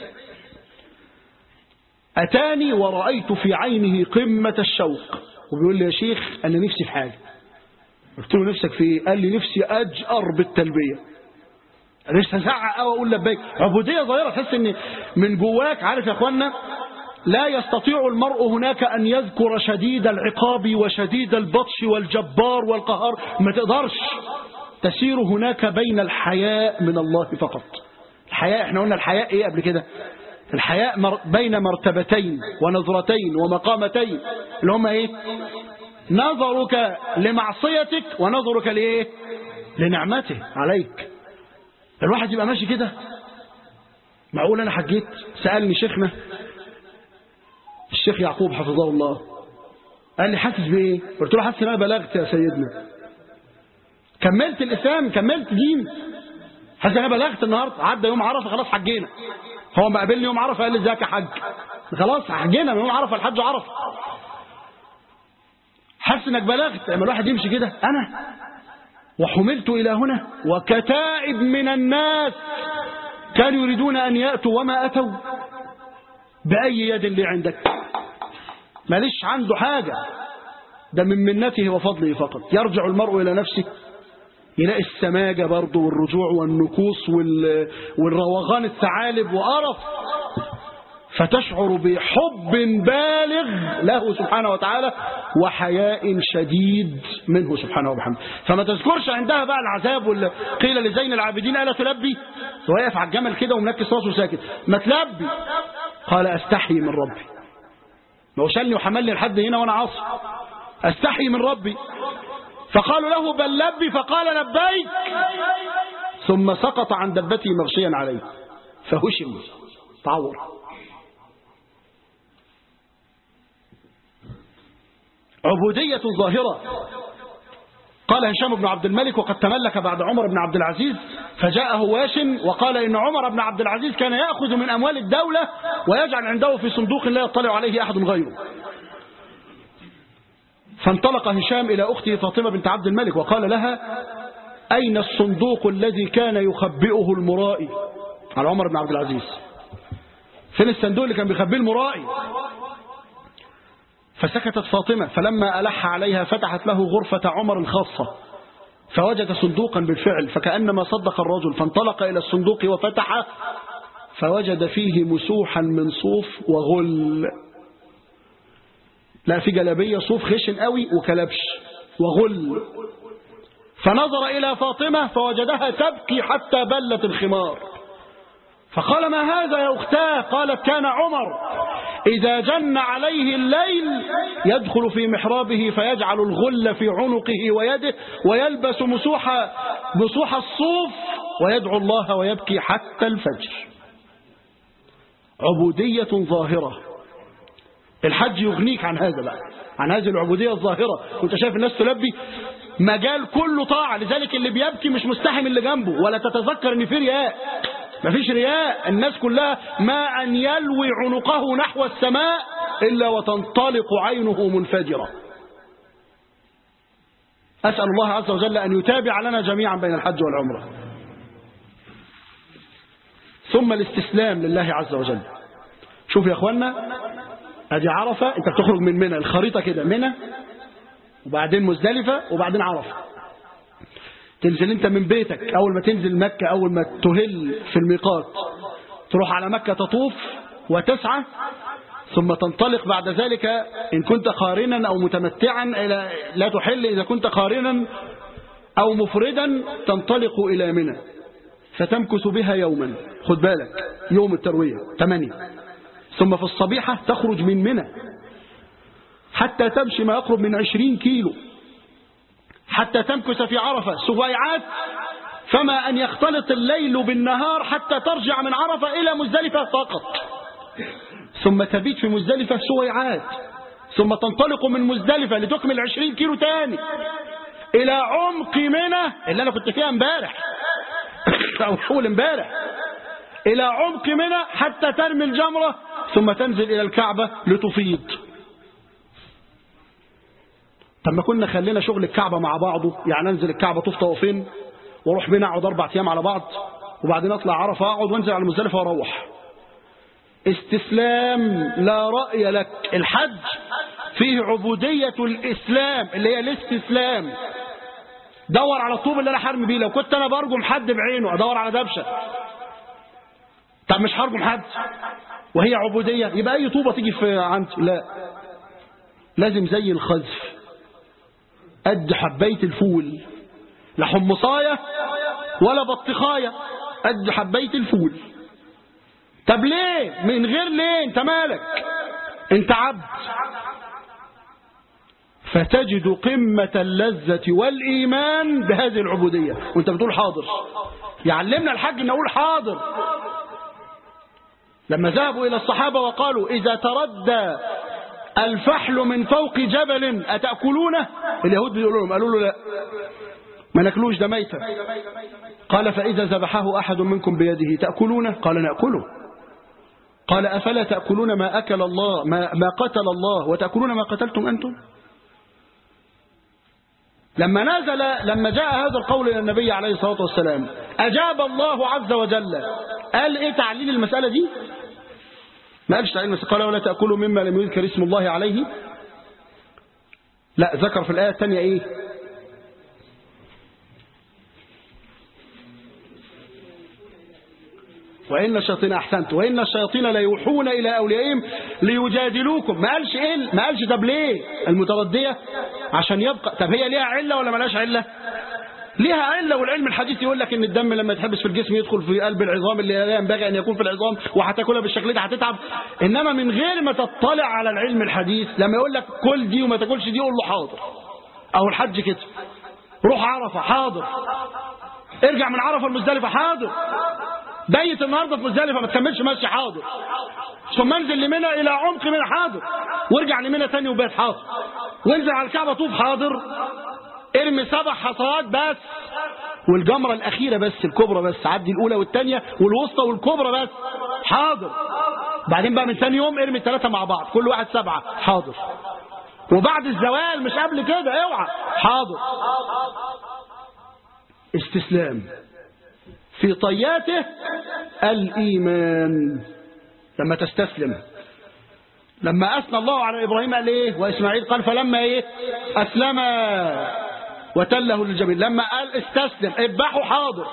أتاني ورأيت في عينه قمة الشوق وبيقول لي يا شيخ أنا نفسي في حاجة قلت له نفسك في ايه قال لي نفسي أجأر بالتلبية لسه ازعق قوي اقول لبيك عبوديه ظاهره تحس ان من جواك عارف يا اخوانا لا يستطيع المرء هناك ان يذكر شديد العقاب وشديد البطش والجبار والقهار ما تقدرش تسير هناك بين الحياء من الله فقط الحياء احنا قلنا الحياء ايه قبل كده الحياء مر بين مرتبتين ونظرتين ومقامتين اللي هم ايه نظرك لمعصيتك ونظرك لايه لنعمته عليك الواحد يبقى ماشي كده معقول انا حجيت سألني شيخنا الشيخ يعقوب حفظه الله قال لي حاسس بايه قلت له حاسس ان انا بلغت يا سيدنا كملت الاسلام كملت دين حاسس ان انا بلغت النهارده عدى يوم عرفه خلاص حجينا هو ما قابلني يوم عرفه قال لي ازيك يا حج خلاص حجينا من يوم عرفه الحج عرفه حاسس انك بلغت لما الواحد يمشي كده انا وحملت إلى هنا وكتائب من الناس كانوا يريدون أن يأتوا وما أتوا بأي يد اللي عندك ماليش عنده حاجة ده من منته وفضله فقط يرجع المرء إلى نفسه يلاقي السماجة برضه والرجوع والنكوص وال... والروغان الثعالب وقرف فتشعر بحب بالغ له سبحانه وتعالى وحياء شديد منه سبحانه وبحمده فما تذكرش عندها بقى العذاب واللي قيل لزين العابدين ألا تلبي واقف على الجمل كده ومنكس راسه ساكت ما تلبي قال استحي من ربي ما هو شالني وحملني لحد هنا وانا عاصي استحي من ربي فقالوا له بل لبي فقال لبيك ثم سقط عن دبته مغشيا عليه فهشم تعور عبودية ظاهرة قال هشام بن عبد الملك وقد تملك بعد عمر بن عبد العزيز فجاءه واش وقال إن عمر بن عبد العزيز كان يأخذ من أموال الدولة ويجعل عنده في صندوق لا يطلع عليه أحد غيره فانطلق هشام إلى أخته فاطمة بنت عبد الملك وقال لها أين الصندوق الذي كان يخبئه المرائي على عمر بن عبد العزيز فين الصندوق اللي كان بيخبيه المرائي فسكتت فاطمة فلما ألح عليها فتحت له غرفة عمر الخاصة فوجد صندوقا بالفعل فكأنما صدق الرجل فانطلق إلى الصندوق وفتحه فوجد فيه مسوحا من صوف وغل لا في جلابية صوف خشن قوي وكلبش وغل فنظر إلى فاطمة فوجدها تبكي حتى بلت الخمار فقال ما هذا يا أختاه قالت كان عمر إذا جن عليه الليل يدخل في محرابه فيجعل الغل في عنقه ويده ويلبس مسوح, مسوح الصوف ويدعو الله ويبكي حتى الفجر عبودية ظاهرة الحج يغنيك عن هذا بقى عن هذه العبودية الظاهرة وانت شايف الناس تلبي مجال كله طاعة لذلك اللي بيبكي مش مستحم اللي جنبه ولا تتذكر ان في رياء مفيش رياء الناس كلها ما أن يلوي عنقه نحو السماء إلا وتنطلق عينه منفجرة أسأل الله عز وجل أن يتابع لنا جميعا بين الحج والعمرة ثم الاستسلام لله عز وجل شوف يا أخوانا أدي عرفة أنت بتخرج من منى الخريطة كده منى وبعدين مزدلفة وبعدين عرفة تنزل انت من بيتك اول ما تنزل مكة اول ما تهل في الميقات تروح على مكة تطوف وتسعى ثم تنطلق بعد ذلك ان كنت قارنا او متمتعا الى لا تحل اذا كنت قارنا او مفردا تنطلق الى منى فتمكث بها يوما خد بالك يوم التروية ثمانية ثم في الصبيحة تخرج من منى حتى تمشي ما يقرب من عشرين كيلو حتى تمكث في عرفة سويعات فما أن يختلط الليل بالنهار حتى ترجع من عرفة إلى مزدلفة فقط ثم تبيت في مزدلفة سويعات ثم تنطلق من مزدلفة لتكمل عشرين كيلو تاني إلى عمق منى اللي أنا كنت فيها امبارح أو أول امبارح إلى عمق منى حتى ترمي الجمرة ثم تنزل إلى الكعبة لتفيض طب ما كنا خلينا شغل الكعبة مع بعضه يعني انزل الكعبة طوف طوافين واروح بينا اقعد اربع ايام على بعض وبعدين اطلع عرفة اقعد وانزل على مزدلفة واروح استسلام لا رأي لك الحج فيه عبودية الاسلام اللي هي الاستسلام دور على الطوب اللي انا حرمي بيه لو كنت انا برجم حد بعينه ادور على دبشه طب مش هرجم حد وهي عبودية يبقى اي طوبة تيجي في عندي لا لازم زي الخزف قد حبيت الفول لا حمصاية ولا بطيخاية قد حبيت الفول طب ليه من غير ليه انت مالك انت عبد فتجد قمة اللذة والإيمان بهذه العبودية وانت بتقول حاضر يعلمنا الحج ان اقول حاضر لما ذهبوا إلى الصحابة وقالوا إذا تردى الفحل من فوق جبل أتأكلونه اليهود بيقولوا لهم قالوا له لا ما ناكلوش ده ميتة قال فإذا ذبحه أحد منكم بيده تأكلونه قال نأكله قال أفلا تأكلون ما أكل الله ما, ما قتل الله وتأكلون ما قتلتم أنتم لما نزل لما جاء هذا القول إلى النبي عليه الصلاة والسلام أجاب الله عز وجل قال إيه تعليل المسألة دي ما قالش تعليل المسألة قال ولا تأكلوا مما لم يذكر اسم الله عليه لا ذكر في الآية الثانية إيه وإن الشياطين أحسنت وإن الشياطين ليوحون إلى أوليائهم ليجادلوكم ما قالش إيه ما قالش طب ليه المتردية عشان يبقى طب هي ليها علة ولا ملاش علة ليها علة والعلم الحديث يقول لك ان الدم لما يتحبس في الجسم يدخل في قلب العظام اللي لا ينبغي ان يكون في العظام وهتاكلها بالشكل ده هتتعب انما من غير ما تطلع على العلم الحديث لما يقول لك كل دي وما تاكلش دي قول له حاضر او الحج كده روح عرفه حاضر ارجع من عرفه المزدلفه حاضر بيت النهارده في مزدلفه ما تكملش ماشي حاضر ثم انزل لمنى الى عمق منى حاضر وارجع لمنى تاني وبيت حاضر وانزل على الكعبه طوف حاضر ارمي سبع حصوات بس والجمرة الأخيرة بس الكبرى بس عدي الأولى والثانية والوسطى والكبرى بس حاضر بعدين بقى من ثاني يوم ارمي الثلاثة مع بعض كل واحد سبعة حاضر وبعد الزوال مش قبل كده اوعى حاضر استسلام في طياته الإيمان لما تستسلم لما أثنى الله على إبراهيم قال إيه وإسماعيل قال فلما إيه أسلم وتله للجبين لما قال استسلم اذبحوا حاضر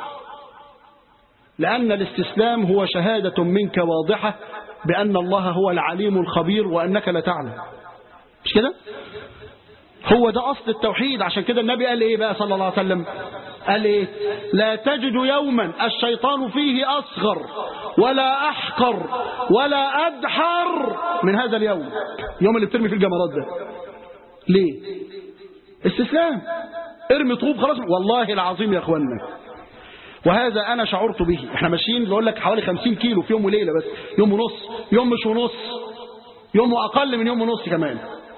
لأن الاستسلام هو شهادة منك واضحة بأن الله هو العليم الخبير وأنك لا تعلم مش كده هو ده أصل التوحيد عشان كده النبي قال إيه بقى صلى الله عليه وسلم قال إيه لا تجد يوما الشيطان فيه أصغر ولا أحقر ولا أدحر من هذا اليوم يوم اللي بترمي فيه الجمرات ده ليه استسلام ارمي طوب خلاص والله العظيم يا اخوانا وهذا انا شعرت به احنا ماشيين بقول لك حوالي 50 كيلو في يوم وليله بس يوم ونص يوم مش ونص يوم واقل من يوم ونص كمان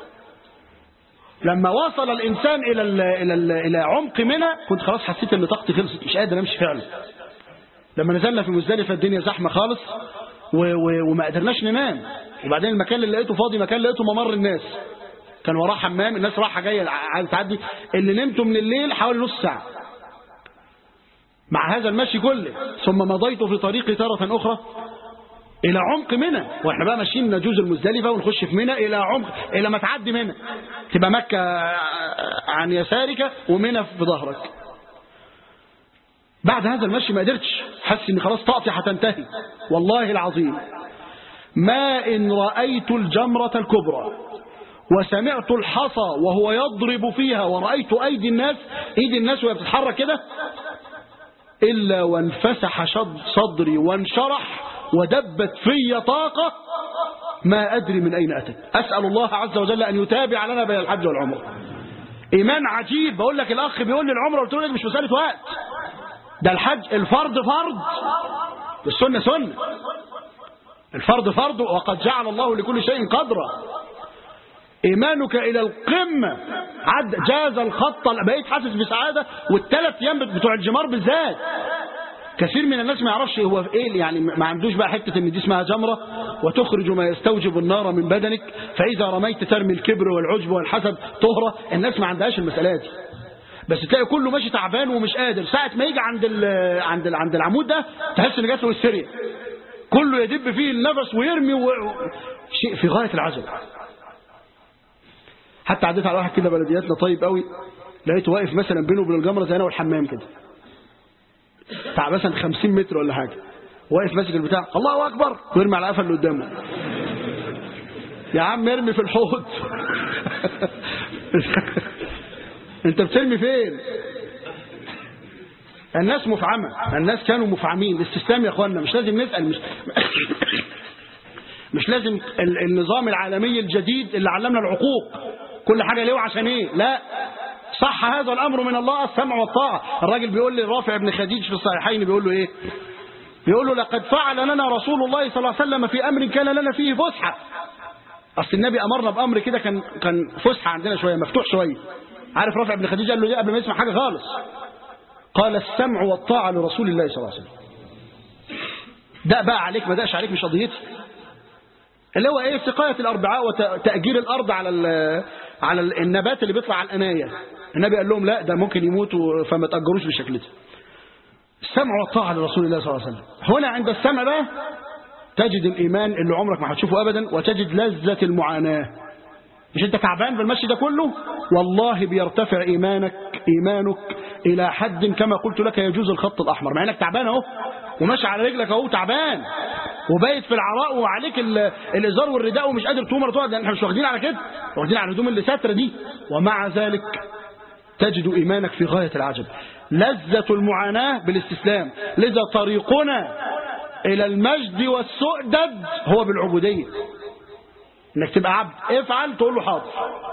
لما وصل الانسان الى ال الى ال الى عمق منى كنت خلاص حسيت ان طاقتي خلصت مش قادر امشي فعلا لما نزلنا في مزدلفه الدنيا زحمه خالص و و وما قدرناش ننام وبعدين المكان اللي لقيته فاضي مكان لقيته ممر الناس كان وراه حمام الناس رايحه جايه عايزه تعدي اللي نمتوا من الليل حوالي نص ساعه مع هذا المشي كله ثم مضيت في طريقي تارة أخرى إلى عمق منى وإحنا بقى ماشيين نجوز المزدلفة ونخش في منى إلى عمق إلى ما تعدي منى تبقى مكة عن يسارك ومنى في ظهرك بعد هذا المشي ما قدرتش حاسس إن خلاص طاقتي هتنتهي والله العظيم ما إن رأيت الجمرة الكبرى وسمعت الحصى وهو يضرب فيها ورأيت أيدي الناس أيدي الناس وهي بتتحرك كده إلا وانفسح شد صدري وانشرح ودبت في طاقة ما أدري من أين أتت أسأل الله عز وجل أن يتابع لنا بين الحج والعمرة إيمان عجيب بقول لك الأخ بيقول لي العمرة قلت له مش مسألة وقت ده الحج الفرض فرض والسنة سنة الفرض فرض وقد جعل الله لكل شيء قدرا إيمانك إلى القمة عد جاز الخط بقيت حاسس بسعادة والثلاث أيام بتوع الجمار بالذات كثير من الناس ما يعرفش هو ايه يعني ما عندوش بقى حته ان دي اسمها جمره وتخرج ما يستوجب النار من بدنك فاذا رميت ترمي الكبر والعجب والحسد طهره الناس ما عندهاش المساله دي بس تلاقي كله ماشي تعبان ومش قادر ساعه ما يجي عند ال عند ال عند العمود ده تحس ان جات له السريه كله يدب فيه النفس ويرمي و... شيء في غايه العجب حتى عديت على واحد كده بلدياتنا طيب قوي لقيته واقف مثلا بينه وبين الجمره زي انا والحمام كده بتاع مثلا 50 متر ولا حاجه واقف ماسك البتاع الله اكبر ويرمي على قفا اللي قدامه يا عم ارمي في الحوض انت بترمي فين الناس مفعمه الناس كانوا مفعمين الاستسلام يا اخوانا مش لازم نسال مش مش لازم النظام العالمي الجديد اللي علمنا العقوق كل حاجه ليه وعشان ايه لا صح هذا الأمر من الله السمع والطاعة الراجل بيقول لي رافع بن خديج في الصحيحين بيقول له إيه بيقول له لقد فعل لنا رسول الله صلى الله عليه وسلم في أمر كان لنا فيه فسحة أصل النبي أمرنا بأمر كده كان كان فسحة عندنا شوية مفتوح شوية عارف رافع بن خديج قال له إيه قبل ما يسمع حاجة خالص قال السمع والطاعة لرسول الله صلى الله عليه وسلم ده بقى عليك ما دقش عليك مش قضيتي اللي هو ايه سقايه الاربعاء وتاجير الارض على على النبات اللي بيطلع على الانايه النبي قال لهم لا ده ممكن يموتوا فما تاجروش بالشكل ده السمع والطاعه لرسول الله صلى الله عليه وسلم هنا عند السمع بقى تجد الايمان اللي عمرك ما هتشوفه ابدا وتجد لذه المعاناه مش انت تعبان بالمشي ده كله والله بيرتفع ايمانك ايمانك الى حد كما قلت لك يجوز الخط الاحمر مع انك تعبان اهو وماشي على رجلك اهو تعبان وبايت في العراء وعليك الازار والرداء ومش قادر تقوم ولا تقعد لان احنا مش واخدين على كده واخدين على الهدوم اللي ساتره دي ومع ذلك تجد ايمانك في غايه العجب لذه المعاناه بالاستسلام لذا طريقنا الى المجد والسؤدد هو بالعبوديه انك تبقى عبد افعل تقول له حاضر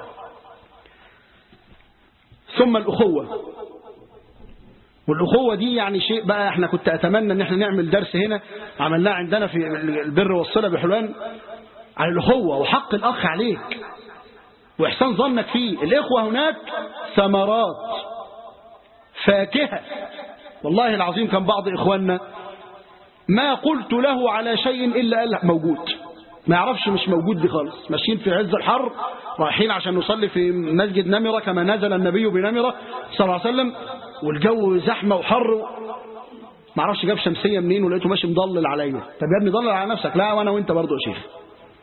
ثم الاخوه والأخوة دي يعني شيء بقى احنا كنت أتمنى ان احنا نعمل درس هنا عملناه عندنا في البر والصلة بحلوان عن الأخوة وحق الأخ عليك وإحسان ظنك فيه الإخوة هناك ثمرات فاكهة والله العظيم كان بعض إخواننا ما قلت له على شيء إلا قال موجود ما يعرفش مش موجود دي خالص ماشيين في عز الحر رايحين عشان نصلي في مسجد نمرة كما نزل النبي بنمرة صلى الله عليه وسلم والجو زحمة وحر ما اعرفش جاب شمسية منين ولقيته ماشي مضلل عليا طب يا ابني ضلل على نفسك لا وانا وانت برضه يا شيخ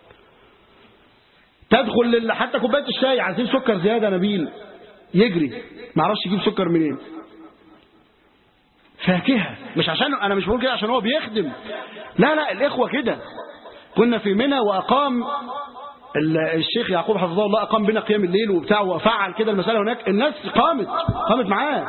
تدخل لل... حتى كوبايه الشاي عايزين سكر زياده نبيل يجري ما اعرفش يجيب سكر منين فاكهه مش عشان انا مش بقول كده عشان هو بيخدم لا لا الاخوه كده كنا في منى واقام ال- الشيخ يعقوب حفظه الله أقام بنا قيام الليل وبتاع وفعل كده المسألة هناك الناس قامت قامت معاه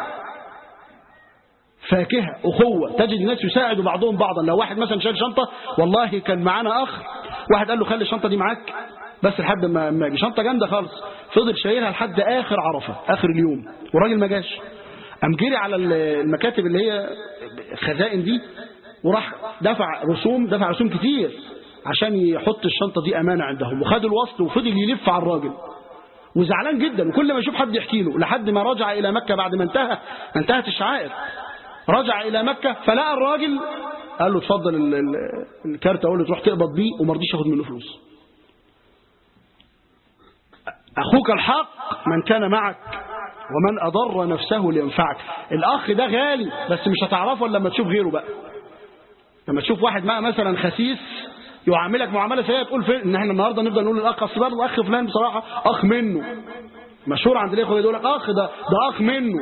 فاكهة أخوة تجد الناس يساعد بعضهم بعضا لو واحد مثلا شايل شنطة والله كان معانا أخ واحد قال له خلي الشنطة دي معاك بس لحد ما ما اجي شنطة جامدة خالص فضل شايلها لحد آخر عرفة آخر اليوم والراجل ما جاش قام جري على ال- المكاتب اللي هي الخزائن دي وراح دفع رسوم دفع رسوم كتير عشان يحط الشنطة دي أمانة عندهم وخد الوصل وفضل يلف على الراجل وزعلان جدا وكل ما يشوف حد يحكي له لحد ما رجع إلى مكة بعد ما انتهى انتهت الشعائر رجع إلى مكة فلقى الراجل قال له اتفضل ال- ال- الكارت اقول له تروح تقبض بيه وما رضيش ياخد منه فلوس أخوك الحق من كان معك ومن أضر نفسه لينفعك الأخ ده غالي بس مش هتعرفه إلا لما تشوف غيره بقى لما تشوف واحد معاه مثلا خسيس يعاملك معاملة سيئة تقول فين إن احنا النهاردة نفضل نقول للأخ أصل برضه أخ فلان بصراحة أخ منه مشهور عند الإخوة يقول لك أخ ده ده أخ منه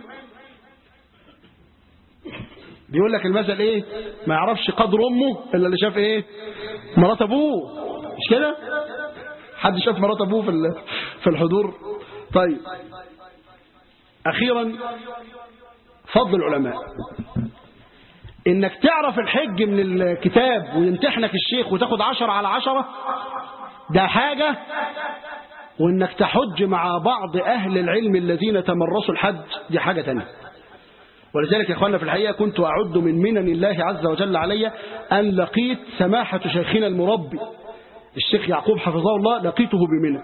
بيقول لك المثل ايه ما يعرفش قدر امه الا اللي شاف ايه مرات ابوه مش كده حد شاف مرات ابوه في ال- في الحضور طيب اخيرا فضل العلماء انك تعرف الحج من الكتاب ويمتحنك الشيخ وتاخد عشرة على عشرة ده حاجة وانك تحج مع بعض اهل العلم الذين تمرسوا الحج دي حاجة تانية ولذلك يا اخوانا في الحقيقة كنت أعد من منن الله عز وجل علي أن لقيت سماحة شيخنا المربي الشيخ يعقوب حفظه الله لقيته بمنى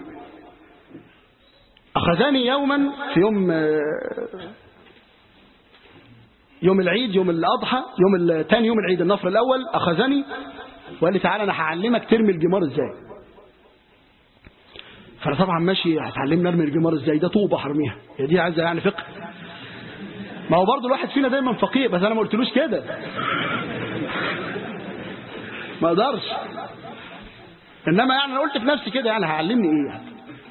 أخذني يوما في يوم يوم العيد يوم الأضحى يوم الثاني يوم العيد النفر الأول أخذني وقال لي تعالى أنا هعلمك ترمي الجمار إزاي فأنا طبعا ماشي هتعلمني أرمي الجمار إزاي ده طوبة هرميها هي دي عايزة يعني فقه ما هو برضه الواحد فينا دايما فقيه بس انا ما قلتلوش كده ما اقدرش انما يعني انا قلت في نفسي كده يعني هعلمني ايه يعني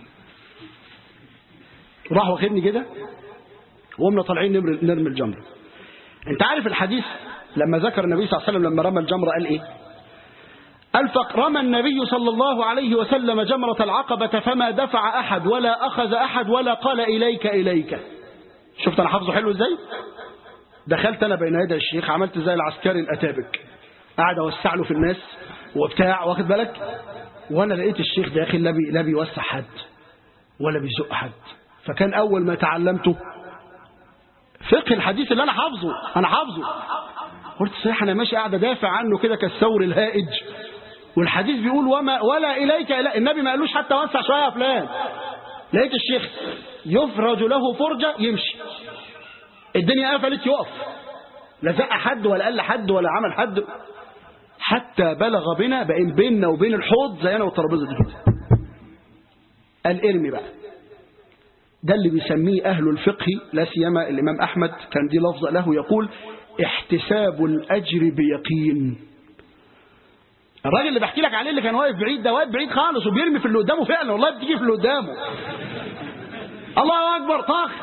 راح واخدني كده وقمنا طالعين نرمي نرمي الجمره انت عارف الحديث لما ذكر النبي صلى الله عليه وسلم لما رمى الجمره قال ايه قال فرمى النبي صلى الله عليه وسلم جمرة العقبة فما دفع أحد ولا أخذ أحد ولا قال إليك إليك شفت انا حافظه حلو ازاي دخلت انا بين يدي الشيخ عملت زي العسكري الاتابك قاعد اوسع له في الناس وبتاع واخد بالك وانا لقيت الشيخ داخل لا بي لا بيوسع حد ولا بيزق حد فكان اول ما تعلمته فقه الحديث اللي انا حافظه انا حافظه قلت صحيح انا ماشي قاعد ادافع عنه كده كالثور الهائج والحديث بيقول وما ولا اليك إلي النبي ما قالوش حتى وسع شويه يا فلان لقيت الشيخ يفرج له فرجة يمشي الدنيا قفلت يقف لا زق حد ولا قال حد ولا عمل حد حتى بلغ بنا بين بيننا وبين الحوض زي انا والترابيزه دي كده قال ارمي بقى ده اللي بيسميه اهل الفقه لا سيما الامام احمد كان دي لفظه له يقول احتساب الاجر بيقين الراجل اللي بحكي لك عليه اللي كان واقف بعيد ده واقف بعيد خالص وبيرمي في اللي قدامه فعلا والله بتيجي في اللي قدامه الله اكبر طخ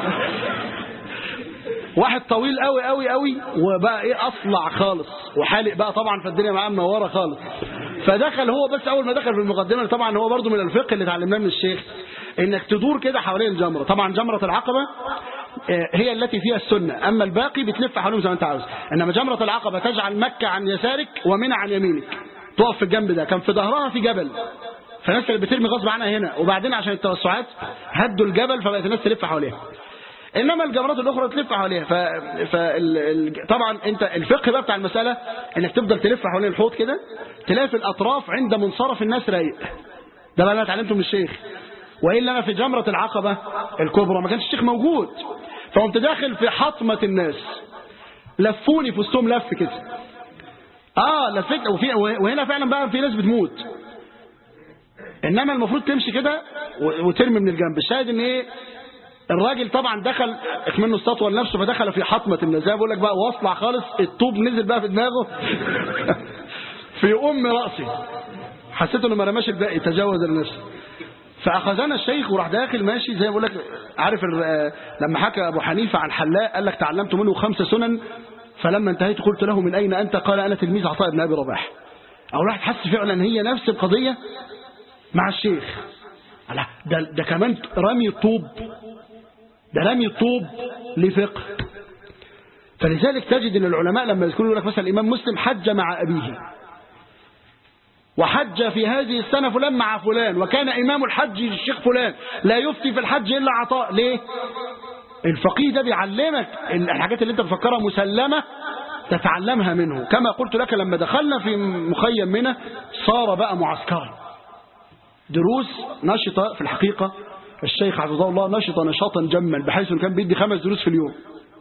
واحد طويل قوي قوي قوي وبقى ايه اصلع خالص وحالق بقى طبعا فالدنيا معاه منوره خالص فدخل هو بس اول ما دخل في المقدمه طبعا هو برضو من الفقه اللي اتعلمناه من الشيخ انك تدور كده حوالين الجمره طبعا جمره العقبه آه، هي التي فيها السنه اما الباقي بتلف حواليهم زي ما انت عاوز انما جمره العقبه تجعل مكه عن يسارك ومنى عن يمينك تقف في الجنب ده كان في ظهرها في جبل فالناس كانت بترمي غصب عنها هنا وبعدين عشان التوسعات هدوا الجبل فبقت الناس تلف حواليها انما الجمرات الاخرى تلف حواليها ف... ف... ال... ال... طبعا انت الفقه بقى بتاع المساله انك تفضل تلف حوالين الحوض كده تلاقي في الاطراف عند منصرف الناس رايق ده بقى انا اتعلمته من الشيخ والا انا في جمره العقبه الكبرى ما كانش الشيخ موجود فقمت داخل في حطمه الناس لفوني في وسطهم لف كده اه لفيت وفي وهنا فعلا بقى في ناس بتموت انما المفروض تمشي كده و- وترمي من الجنب الشاهد ان ايه الراجل طبعا دخل منه السطوه لنفسه فدخل في حطمه الناس زي ما بقول لك بقى واصلع خالص الطوب نزل بقى في دماغه في ام راسي حسيت انه ما رماش الباقي تجاوز لنفسه فاخذنا الشيخ وراح داخل ماشي زي ما بقول لك عارف ال- آه، لما حكى ابو حنيفه عن حلاق قال لك تعلمت منه خمس سنن فلما انتهيت قلت له من اين انت قال انا تلميذ عطاء بن ابي رباح او الواحد حس فعلا ان هي نفس القضيه مع الشيخ لا ده, ده كمان رمي الطوب ده رمي الطوب لفقه فلذلك تجد ان العلماء لما يذكروا لك مثلا الامام مسلم حج مع ابيه وحج في هذه السنة فلان مع فلان وكان إمام الحج الشيخ فلان لا يفتي في الحج إلا عطاء ليه الفقيه ده بيعلمك الحاجات اللي انت بتفكرها مسلمة تتعلمها منه كما قلت لك لما دخلنا في مخيم منى صار بقى معسكرا دروس نشطة في الحقيقة الشيخ حفظه الله نشط نشاطا جما بحيث انه كان بيدي خمس دروس في اليوم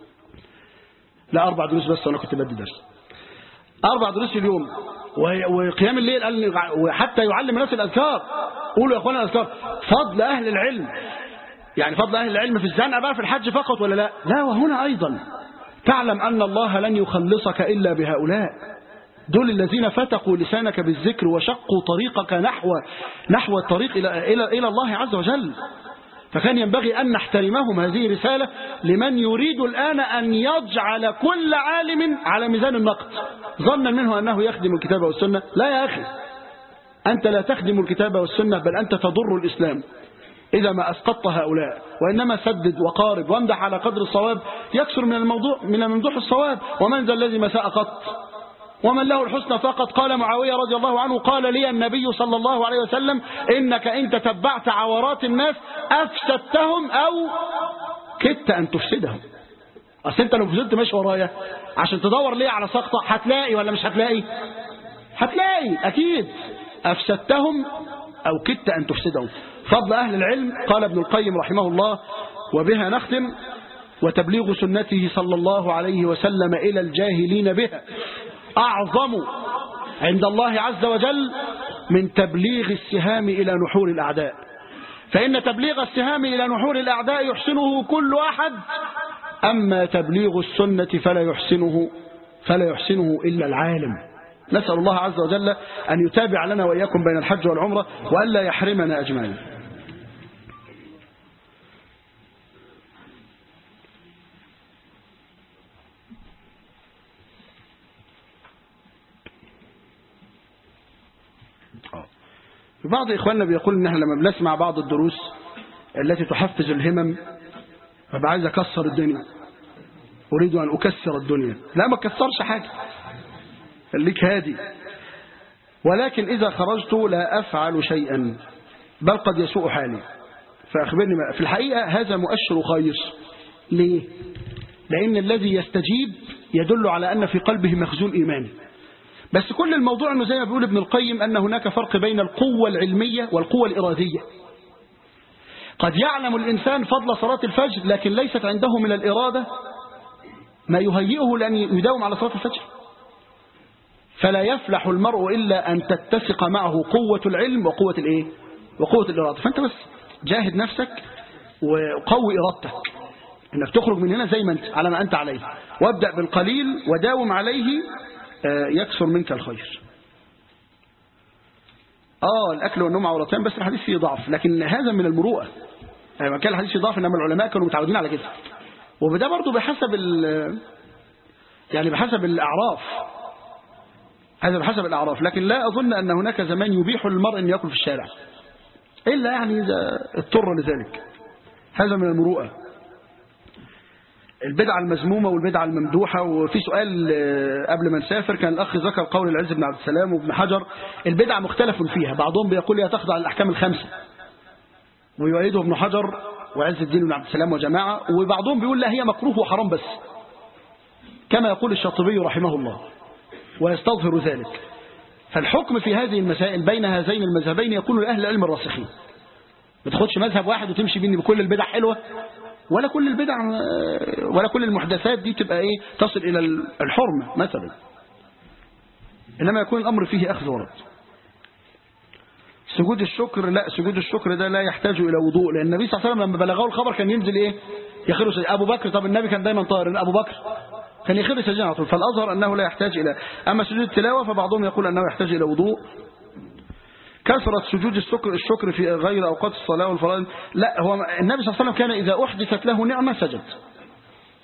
لا أربع دروس بس وأنا كنت بدي درس أربع دروس في اليوم وقيام الليل قال وحتى يعلم الناس الأذكار قولوا يا أخوانا الأذكار فضل أهل العلم يعني فضل أهل العلم في الزنقة بقى في الحج فقط ولا لا لا وهنا أيضا تعلم أن الله لن يخلصك إلا بهؤلاء دول الذين فتقوا لسانك بالذكر وشقوا طريقك نحو نحو الطريق إلى, إلى, إلى الله عز وجل فكان ينبغي أن نحترمهم هذه رسالة لمن يريد الآن أن يجعل كل عالم على ميزان النقد ظنا منه أنه يخدم الكتاب والسنة لا يا أخي أنت لا تخدم الكتاب والسنة بل أنت تضر الإسلام إذا ما أسقطت هؤلاء وإنما سدد وقارب وامدح على قدر الصواب يكثر من الموضوع من ممدوح الصواب ومن ذا الذي مساء قط ومن له الحسنى فقط قال معاوية رضي الله عنه قال لي النبي صلى الله عليه وسلم إنك إن تتبعت عورات الناس أفسدتهم أو كدت أن تفسدهم أصل أنت لو فضلت ماشي ورايا عشان تدور ليه على سقطة هتلاقي ولا مش هتلاقي هتلاقي أكيد أفسدتهم أو كدت أن تفسدهم فضل أهل العلم قال ابن القيم رحمه الله وبها نختم وتبليغ سنته صلى الله عليه وسلم إلى الجاهلين بها أعظم عند الله عز وجل من تبليغ السهام إلى نحور الأعداء فإن تبليغ السهام إلى نحور الأعداء يحسنه كل أحد أما تبليغ السنة فلا يحسنه فلا يحسنه إلا العالم نسأل الله عز وجل أن يتابع لنا وإياكم بين الحج والعمرة وألا يحرمنا أجمعين بعض إخواننا بيقول إن احنا لما بنسمع بعض الدروس التي تحفز الهمم فبقى عايز أكسر الدنيا أريد أن أكسر الدنيا لا ما كسرش حاجة خليك هادي ولكن إذا خرجت لا أفعل شيئا بل قد يسوء حالي فأخبرني ما في الحقيقة هذا مؤشر خير ليه؟ لأن الذي يستجيب يدل على أن في قلبه مخزون إيماني بس كل الموضوع أنه زي ما بيقول ابن القيم أن هناك فرق بين القوة العلمية والقوة الإرادية قد يعلم الإنسان فضل صلاة الفجر لكن ليست عنده من الإرادة ما يهيئه لأن يداوم على صلاة الفجر فلا يفلح المرء إلا أن تتسق معه قوة العلم وقوة الإيه؟ وقوة الإرادة فأنت بس جاهد نفسك وقوي إرادتك إنك تخرج من هنا زي ما أنت على ما أنت عليه وابدأ بالقليل وداوم عليه يكثر منك الخير آه الأكل والنوم عورتان بس الحديث فيه ضعف لكن هذا من المروءة يعني كان الحديث فيه ضعف إنما العلماء كانوا متعودين على كده وده برضه بحسب يعني بحسب الأعراف هذا بحسب الأعراف لكن لا أظن أن هناك زمان يبيح للمرء أن يأكل في الشارع إلا يعني إذا اضطر لذلك هذا من المروءة البدعة المذمومة والبدعة الممدوحة وفي سؤال قبل ما نسافر كان الأخ ذكر قول العز بن عبد السلام وابن حجر البدعة مختلف فيها بعضهم بيقول هي تخضع للأحكام الخمسة ويؤيده ابن حجر وعز الدين بن عبد السلام وجماعة وبعضهم بيقول لا هي مكروه وحرام بس كما يقول الشاطبي رحمه الله ويستظهر ذلك فالحكم في هذه المسائل بين هذين المذهبين يكون لأهل العلم الراسخين ما تاخدش مذهب واحد وتمشي بيني بكل البدع حلوة ولا كل البدع ولا كل المحدثات دي تبقى ايه تصل الى الحرمة مثلا انما يكون الامر فيه اخذ ورد سجود الشكر لا سجود الشكر ده لا يحتاج الى وضوء لان النبي صلى الله عليه وسلم لما بلغه الخبر كان ينزل ايه يخر سجد ابو بكر طب النبي كان دايما طاهر ابو بكر كان يخر سجدا على طول فالاظهر انه لا يحتاج الى اما سجود التلاوه فبعضهم يقول انه يحتاج الى وضوء كثرة سجود الشكر الشكر في غير أوقات الصلاة والفرائض لا هو النبي صلى الله عليه وسلم كان إذا أحدثت له نعمة سجد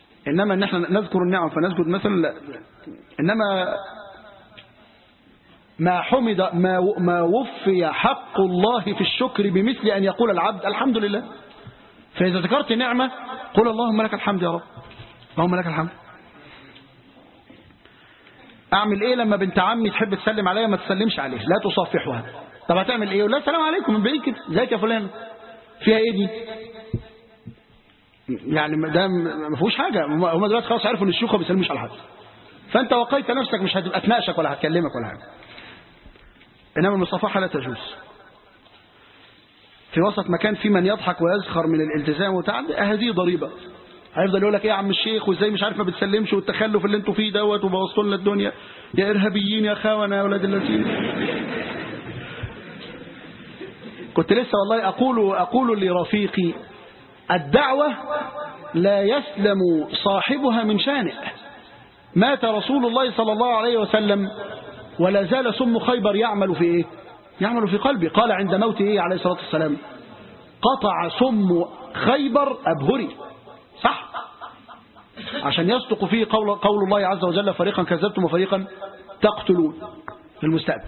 إنما إن احنا نذكر النعم فنسجد مثلا لا إنما ما حمد ما ما وفي حق الله في الشكر بمثل أن يقول العبد الحمد لله فإذا ذكرت نعمة قل اللهم لك الحمد يا رب اللهم لك الحمد أعمل إيه لما بنت عمي تحب تسلم عليا ما تسلمش عليه لا تصافحها طب هتعمل إيه لا السلام عليكم من بعيد كده ازيك يا فلان فيها إيه دي يعني ده ما فيهوش حاجة هم دلوقتي خلاص عرفوا ان الشيوخ ما بيسلموش على حد فانت وقيت نفسك مش هتبقى تناقشك ولا هتكلمك ولا حاجة انما المصافحة لا تجوز في وسط مكان في من يضحك ويزخر من الالتزام وتعد هذه ضريبة هيفضل يقول لك ايه يا عم الشيخ وازاي مش عارف ما بتسلمش والتخلف اللي انتوا فيه دوت وبوظتوا لنا الدنيا يا ارهابيين يا خونه يا اولاد الذين كنت لسه والله اقول اقول لرفيقي الدعوة لا يسلم صاحبها من شانه مات رسول الله صلى الله عليه وسلم ولا زال سم خيبر يعمل في ايه يعمل في قلبي قال عند موته ايه عليه الصلاة والسلام قطع سم خيبر أبهري صح عشان يصدق فيه قول, قول الله عز وجل فريقا كذبتم وفريقا تقتلون في المستقبل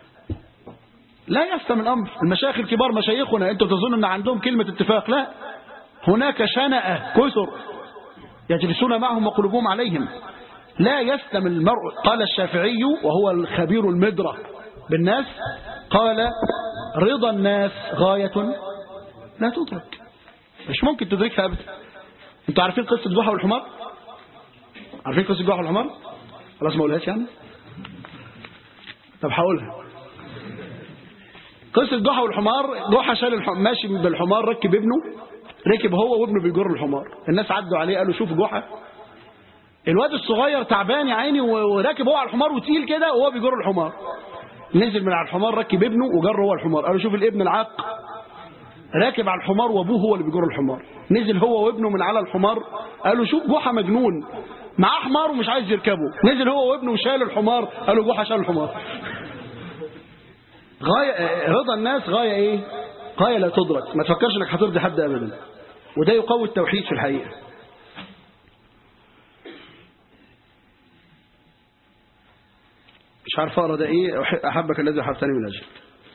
لا يستم الأمر المشايخ الكبار مشايخنا أنتم تظن أن عندهم كلمة اتفاق لا هناك شنأة كثر يجلسون معهم وقلوبهم عليهم لا يسلم المرء قال الشافعي وهو الخبير المدرك بالناس قال رضا الناس غاية لا تدرك مش ممكن تدركها أبدا انتوا عارفين قصة جحا والحمار عارفين قصة جحا والحمار خلاص ما اقولهاش يعني طب هقولها قصة جحا والحمار جحا شال الحمار ماشي بالحمار ركب ابنه ركب هو وابنه بيجر الحمار الناس عدوا عليه قالوا شوف جحا الواد الصغير تعبان يا عيني وراكب هو على الحمار وتقيل كده وهو بيجر الحمار نزل من على الحمار ركب ابنه وجر هو الحمار قالوا شوف الابن العاق راكب على الحمار وابوه هو اللي بيجر الحمار نزل هو وابنه من على الحمار قالوا شوف جحا مجنون معاه حمار ومش عايز يركبه نزل هو وابنه وشال الحمار قالوا جحا شال الحمار غاية رضا الناس غاية ايه غاية لا تدرك ما تفكرش انك هترضي حد ابدا وده يقوي التوحيد في الحقيقة مش عارف اقرا ده ايه احبك الذي احبتني من اجل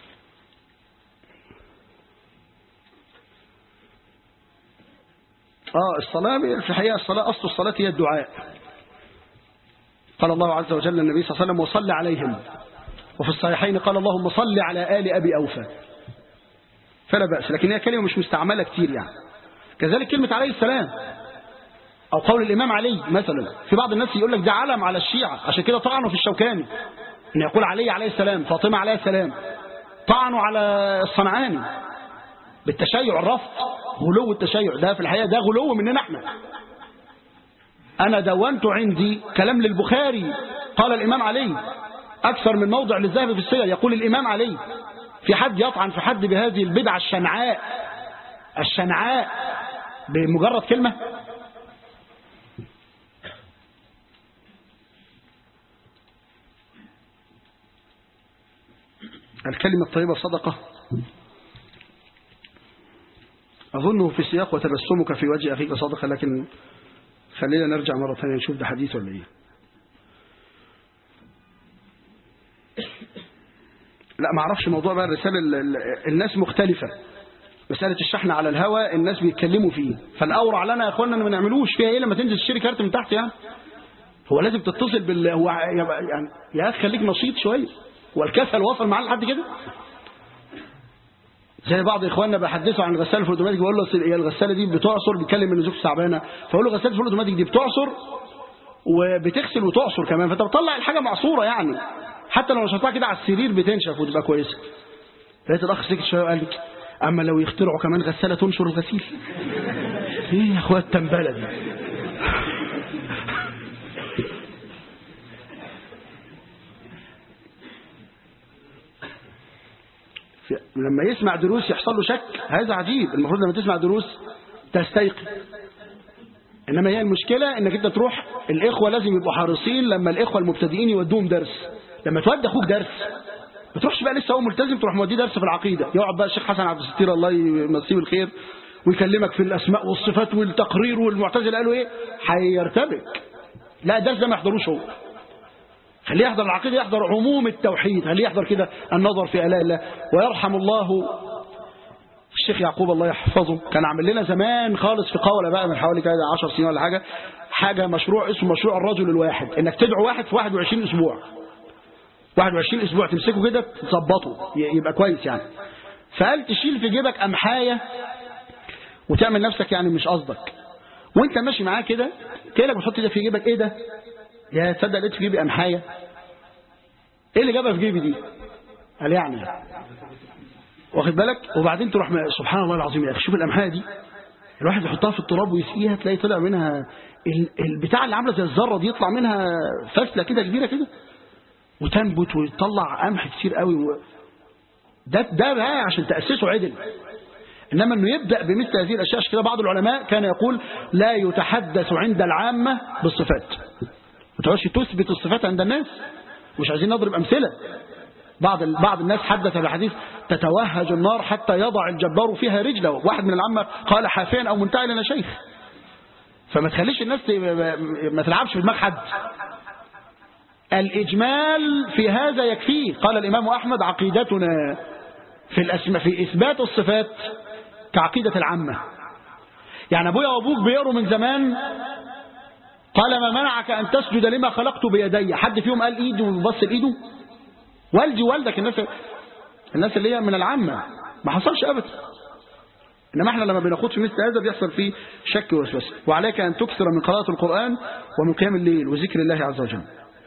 اه الصلاة في الحقيقة الصلاة اصل الصلاة هي الدعاء قال الله عز وجل النبي صلى الله عليه وسلم وصل عليهم وفي الصحيحين قال اللهم صل على آل أبي أوفى فلا بأس لكن هي كلمة مش مستعملة كتير يعني كذلك كلمة عليه السلام أو قول الإمام علي مثلا في بعض الناس يقول لك ده علم على الشيعة عشان كده طعنوا في الشوكاني إن يقول علي عليه السلام فاطمة عليه السلام طعنوا على الصنعاني بالتشيع الرفض غلو التشيع ده في الحقيقة ده غلو مننا احنا أنا دونت عندي كلام للبخاري قال الإمام علي أكثر من موضع للذهب في السير يقول الإمام علي في حد يطعن في حد بهذه البدعة الشنعاء الشنعاء بمجرد كلمة الكلمة الطيبة صدقة أظنه في سياق وتبسمك في وجه أخيك صدقة لكن خلينا نرجع مرة ثانية نشوف ده حديث ولا إيه لا ما اعرفش موضوع بقى الرسالة الناس مختلفة مسألة الشحن على الهواء الناس بيتكلموا فيه فالأورع لنا يا أخوانا ما نعملوش فيها إيه لما تنزل تشتري كارت من تحت يعني هو لازم تتصل بال هو يعني يا أخي خليك نشيط شوية والكسل وصل معاه لحد كده زي بعض اخواننا بحدثوا عن الغساله الاوتوماتيك بقول له هي الغساله دي بتعصر بيتكلم ان زوجته تعبانه فاقول له غساله الاوتوماتيك دي بتعصر وبتغسل وتعصر كمان فانت بتطلع الحاجه معصوره يعني حتى لو نشرتها كده على السرير بتنشف وتبقى كويسه لقيت الاخ سكت شويه وقال لي اما لو يخترعوا كمان غساله تنشر الغسيل ايه يا اخويا التنبله دي لما يسمع دروس يحصل له شك هذا عجيب المفروض لما تسمع دروس تستيقظ انما هي المشكله انك انت تروح الاخوه لازم يبقوا حريصين لما الاخوه المبتدئين يودوهم درس لما تودي اخوك درس ما تروحش بقى لسه هو ملتزم تروح موديه درس في العقيده يقعد بقى الشيخ حسن عبد الستير الله يمسيه بالخير ويكلمك في الاسماء والصفات والتقرير والمعتزله قالوا ايه هيرتبك لا الدرس ده ما يحضروش هو خليه يحضر العقيدة يحضر عموم التوحيد خليه يحضر كده النظر في آلاء الله ويرحم الله الشيخ يعقوب الله يحفظه كان عامل لنا زمان خالص في قولة بقى من حوالي كده 10 سنين ولا حاجة حاجة مشروع اسمه مشروع الرجل الواحد انك تدعو واحد في 21 اسبوع 21 اسبوع تمسكه كده تظبطه يبقى كويس يعني فقال تشيل في جيبك أمحاية وتعمل نفسك يعني مش قصدك وانت ماشي معاه كده كأنك بتحط ده في جيبك ايه ده يا تصدق لقيت في جيبي أمحاية ايه اللي جابها في جيبي دي قال يعني واخد بالك وبعدين تروح م- سبحان الله العظيم يا اخي شوف الأمحاية دي الواحد يحطها في التراب ويسقيها تلاقي طلع منها ال- البتاع اللي عامله زي الذره دي يطلع منها فسله كده كبيره كده وتنبت ويطلع قمح كتير قوي و... ده ده بقى عشان تأسسه عدل إنما أنه يبدأ بمثل هذه الأشياء عشان كده بعض العلماء كان يقول لا يتحدث عند العامة بالصفات ما تقعدش تثبت الصفات عند الناس مش عايزين نضرب أمثلة بعض ال- بعض الناس حدث بحديث تتوهج النار حتى يضع الجبار فيها رجله واحد من العامة قال حافيا أو منتعلا يا شيخ فما تخليش الناس ت- ما تلعبش في دماغ حد الإجمال في هذا يكفيه قال الإمام أحمد عقيدتنا في الأسماء في إثبات الصفات كعقيدة العامة يعني أبويا وأبوك بيقروا من زمان قال ما منعك أن تسجد لما خلقت بيدي حد فيهم قال إيده وبص لإيده والدي والدك الناس الناس اللي هي من العامة ما حصلش أبدا إنما احنا لما بناخد في مثل هذا بيحصل فيه شك ووسوسة وعليك أن تكثر من قراءة القرآن ومن قيام الليل وذكر الله عز وجل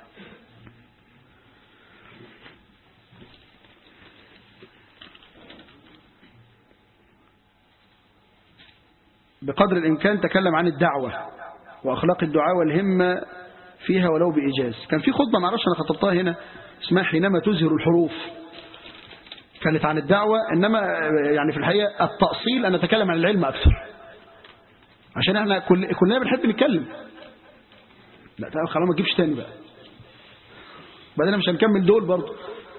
بقدر الإمكان تكلم عن الدعوة وأخلاق الدعاء والهمة فيها ولو بإيجاز كان في خطبة معرفش أنا خطبتها هنا اسمها حينما تزهر الحروف كانت عن الدعوة إنما يعني في الحقيقة التأصيل أن نتكلم عن العلم أكثر عشان احنا كل كلنا بنحب نتكلم لا تعالى خلاص ما تجيبش تاني بقى بعدين مش هنكمل دول برضه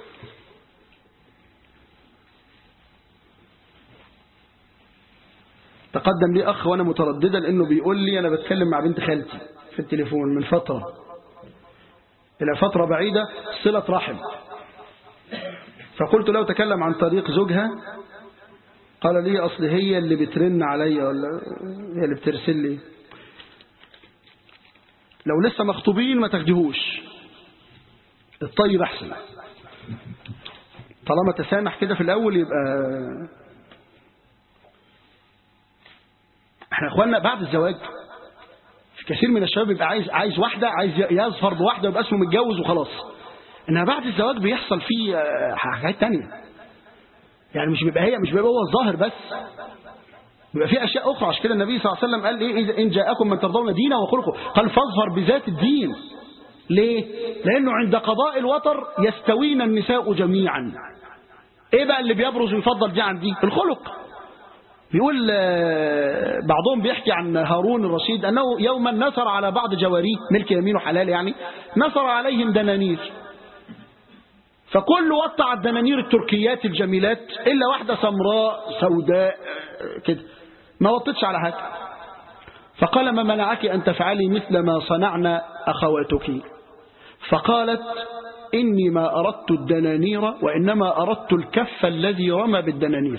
تقدم لي أخ وأنا مترددة لأنه بيقول لي أنا بتكلم مع بنت خالتي في التليفون من فترة إلى فترة بعيدة صلة رحم فقلت له تكلم عن طريق زوجها قال لي أصل هي اللي بترن عليا ولا هي اللي بترسل لي لو لسه مخطوبين ما تاخديهوش الطيب أحسن طالما تسامح كده في الأول يبقى احنا اخواننا بعد الزواج في كثير من الشباب بيبقى عايز عايز واحده عايز يظفر بواحده ويبقى اسمه متجوز وخلاص انها بعد الزواج بيحصل فيه آه، حاجات تانية يعني مش بيبقى هي مش بيبقى هو الظاهر بس بيبقى في اشياء اخرى عشان كده النبي صلى الله عليه وسلم قال ايه إذا ان جاءكم من ترضون دينه وخلقه قال فاظهر بذات الدين ليه لانه عند قضاء الوتر يستوين النساء جميعا ايه بقى اللي بيبرز ويفضل دي عن دي الخلق بيقول آه، بعضهم بيحكي عن هارون الرشيد أنه يوما نثر على بعض جواريه ملك يمينه حلال يعني نثر عليهم دنانير فكل وطع الدنانير التركيات الجميلات إلا واحدة سمراء سوداء آه، كده ما وطتش على حاجة فقال ما منعك أن تفعلي مثل ما صنعنا أخواتك فقالت إني ما أردت الدنانير وإنما أردت الكف الذي رمى بالدنانير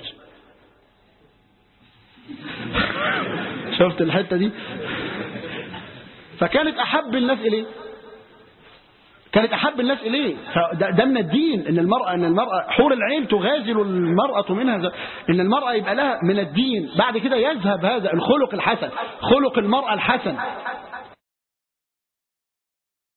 شفت الحتة دي فكانت أحب الناس إليه كانت أحب الناس إليه فده ده من الدين إن المرأة إن المرأة حور العين تغازل المرأة منها ز- إن المرأة يبقى لها من الدين بعد كده يذهب هذا الخلق الحسن خلق المرأة الحسن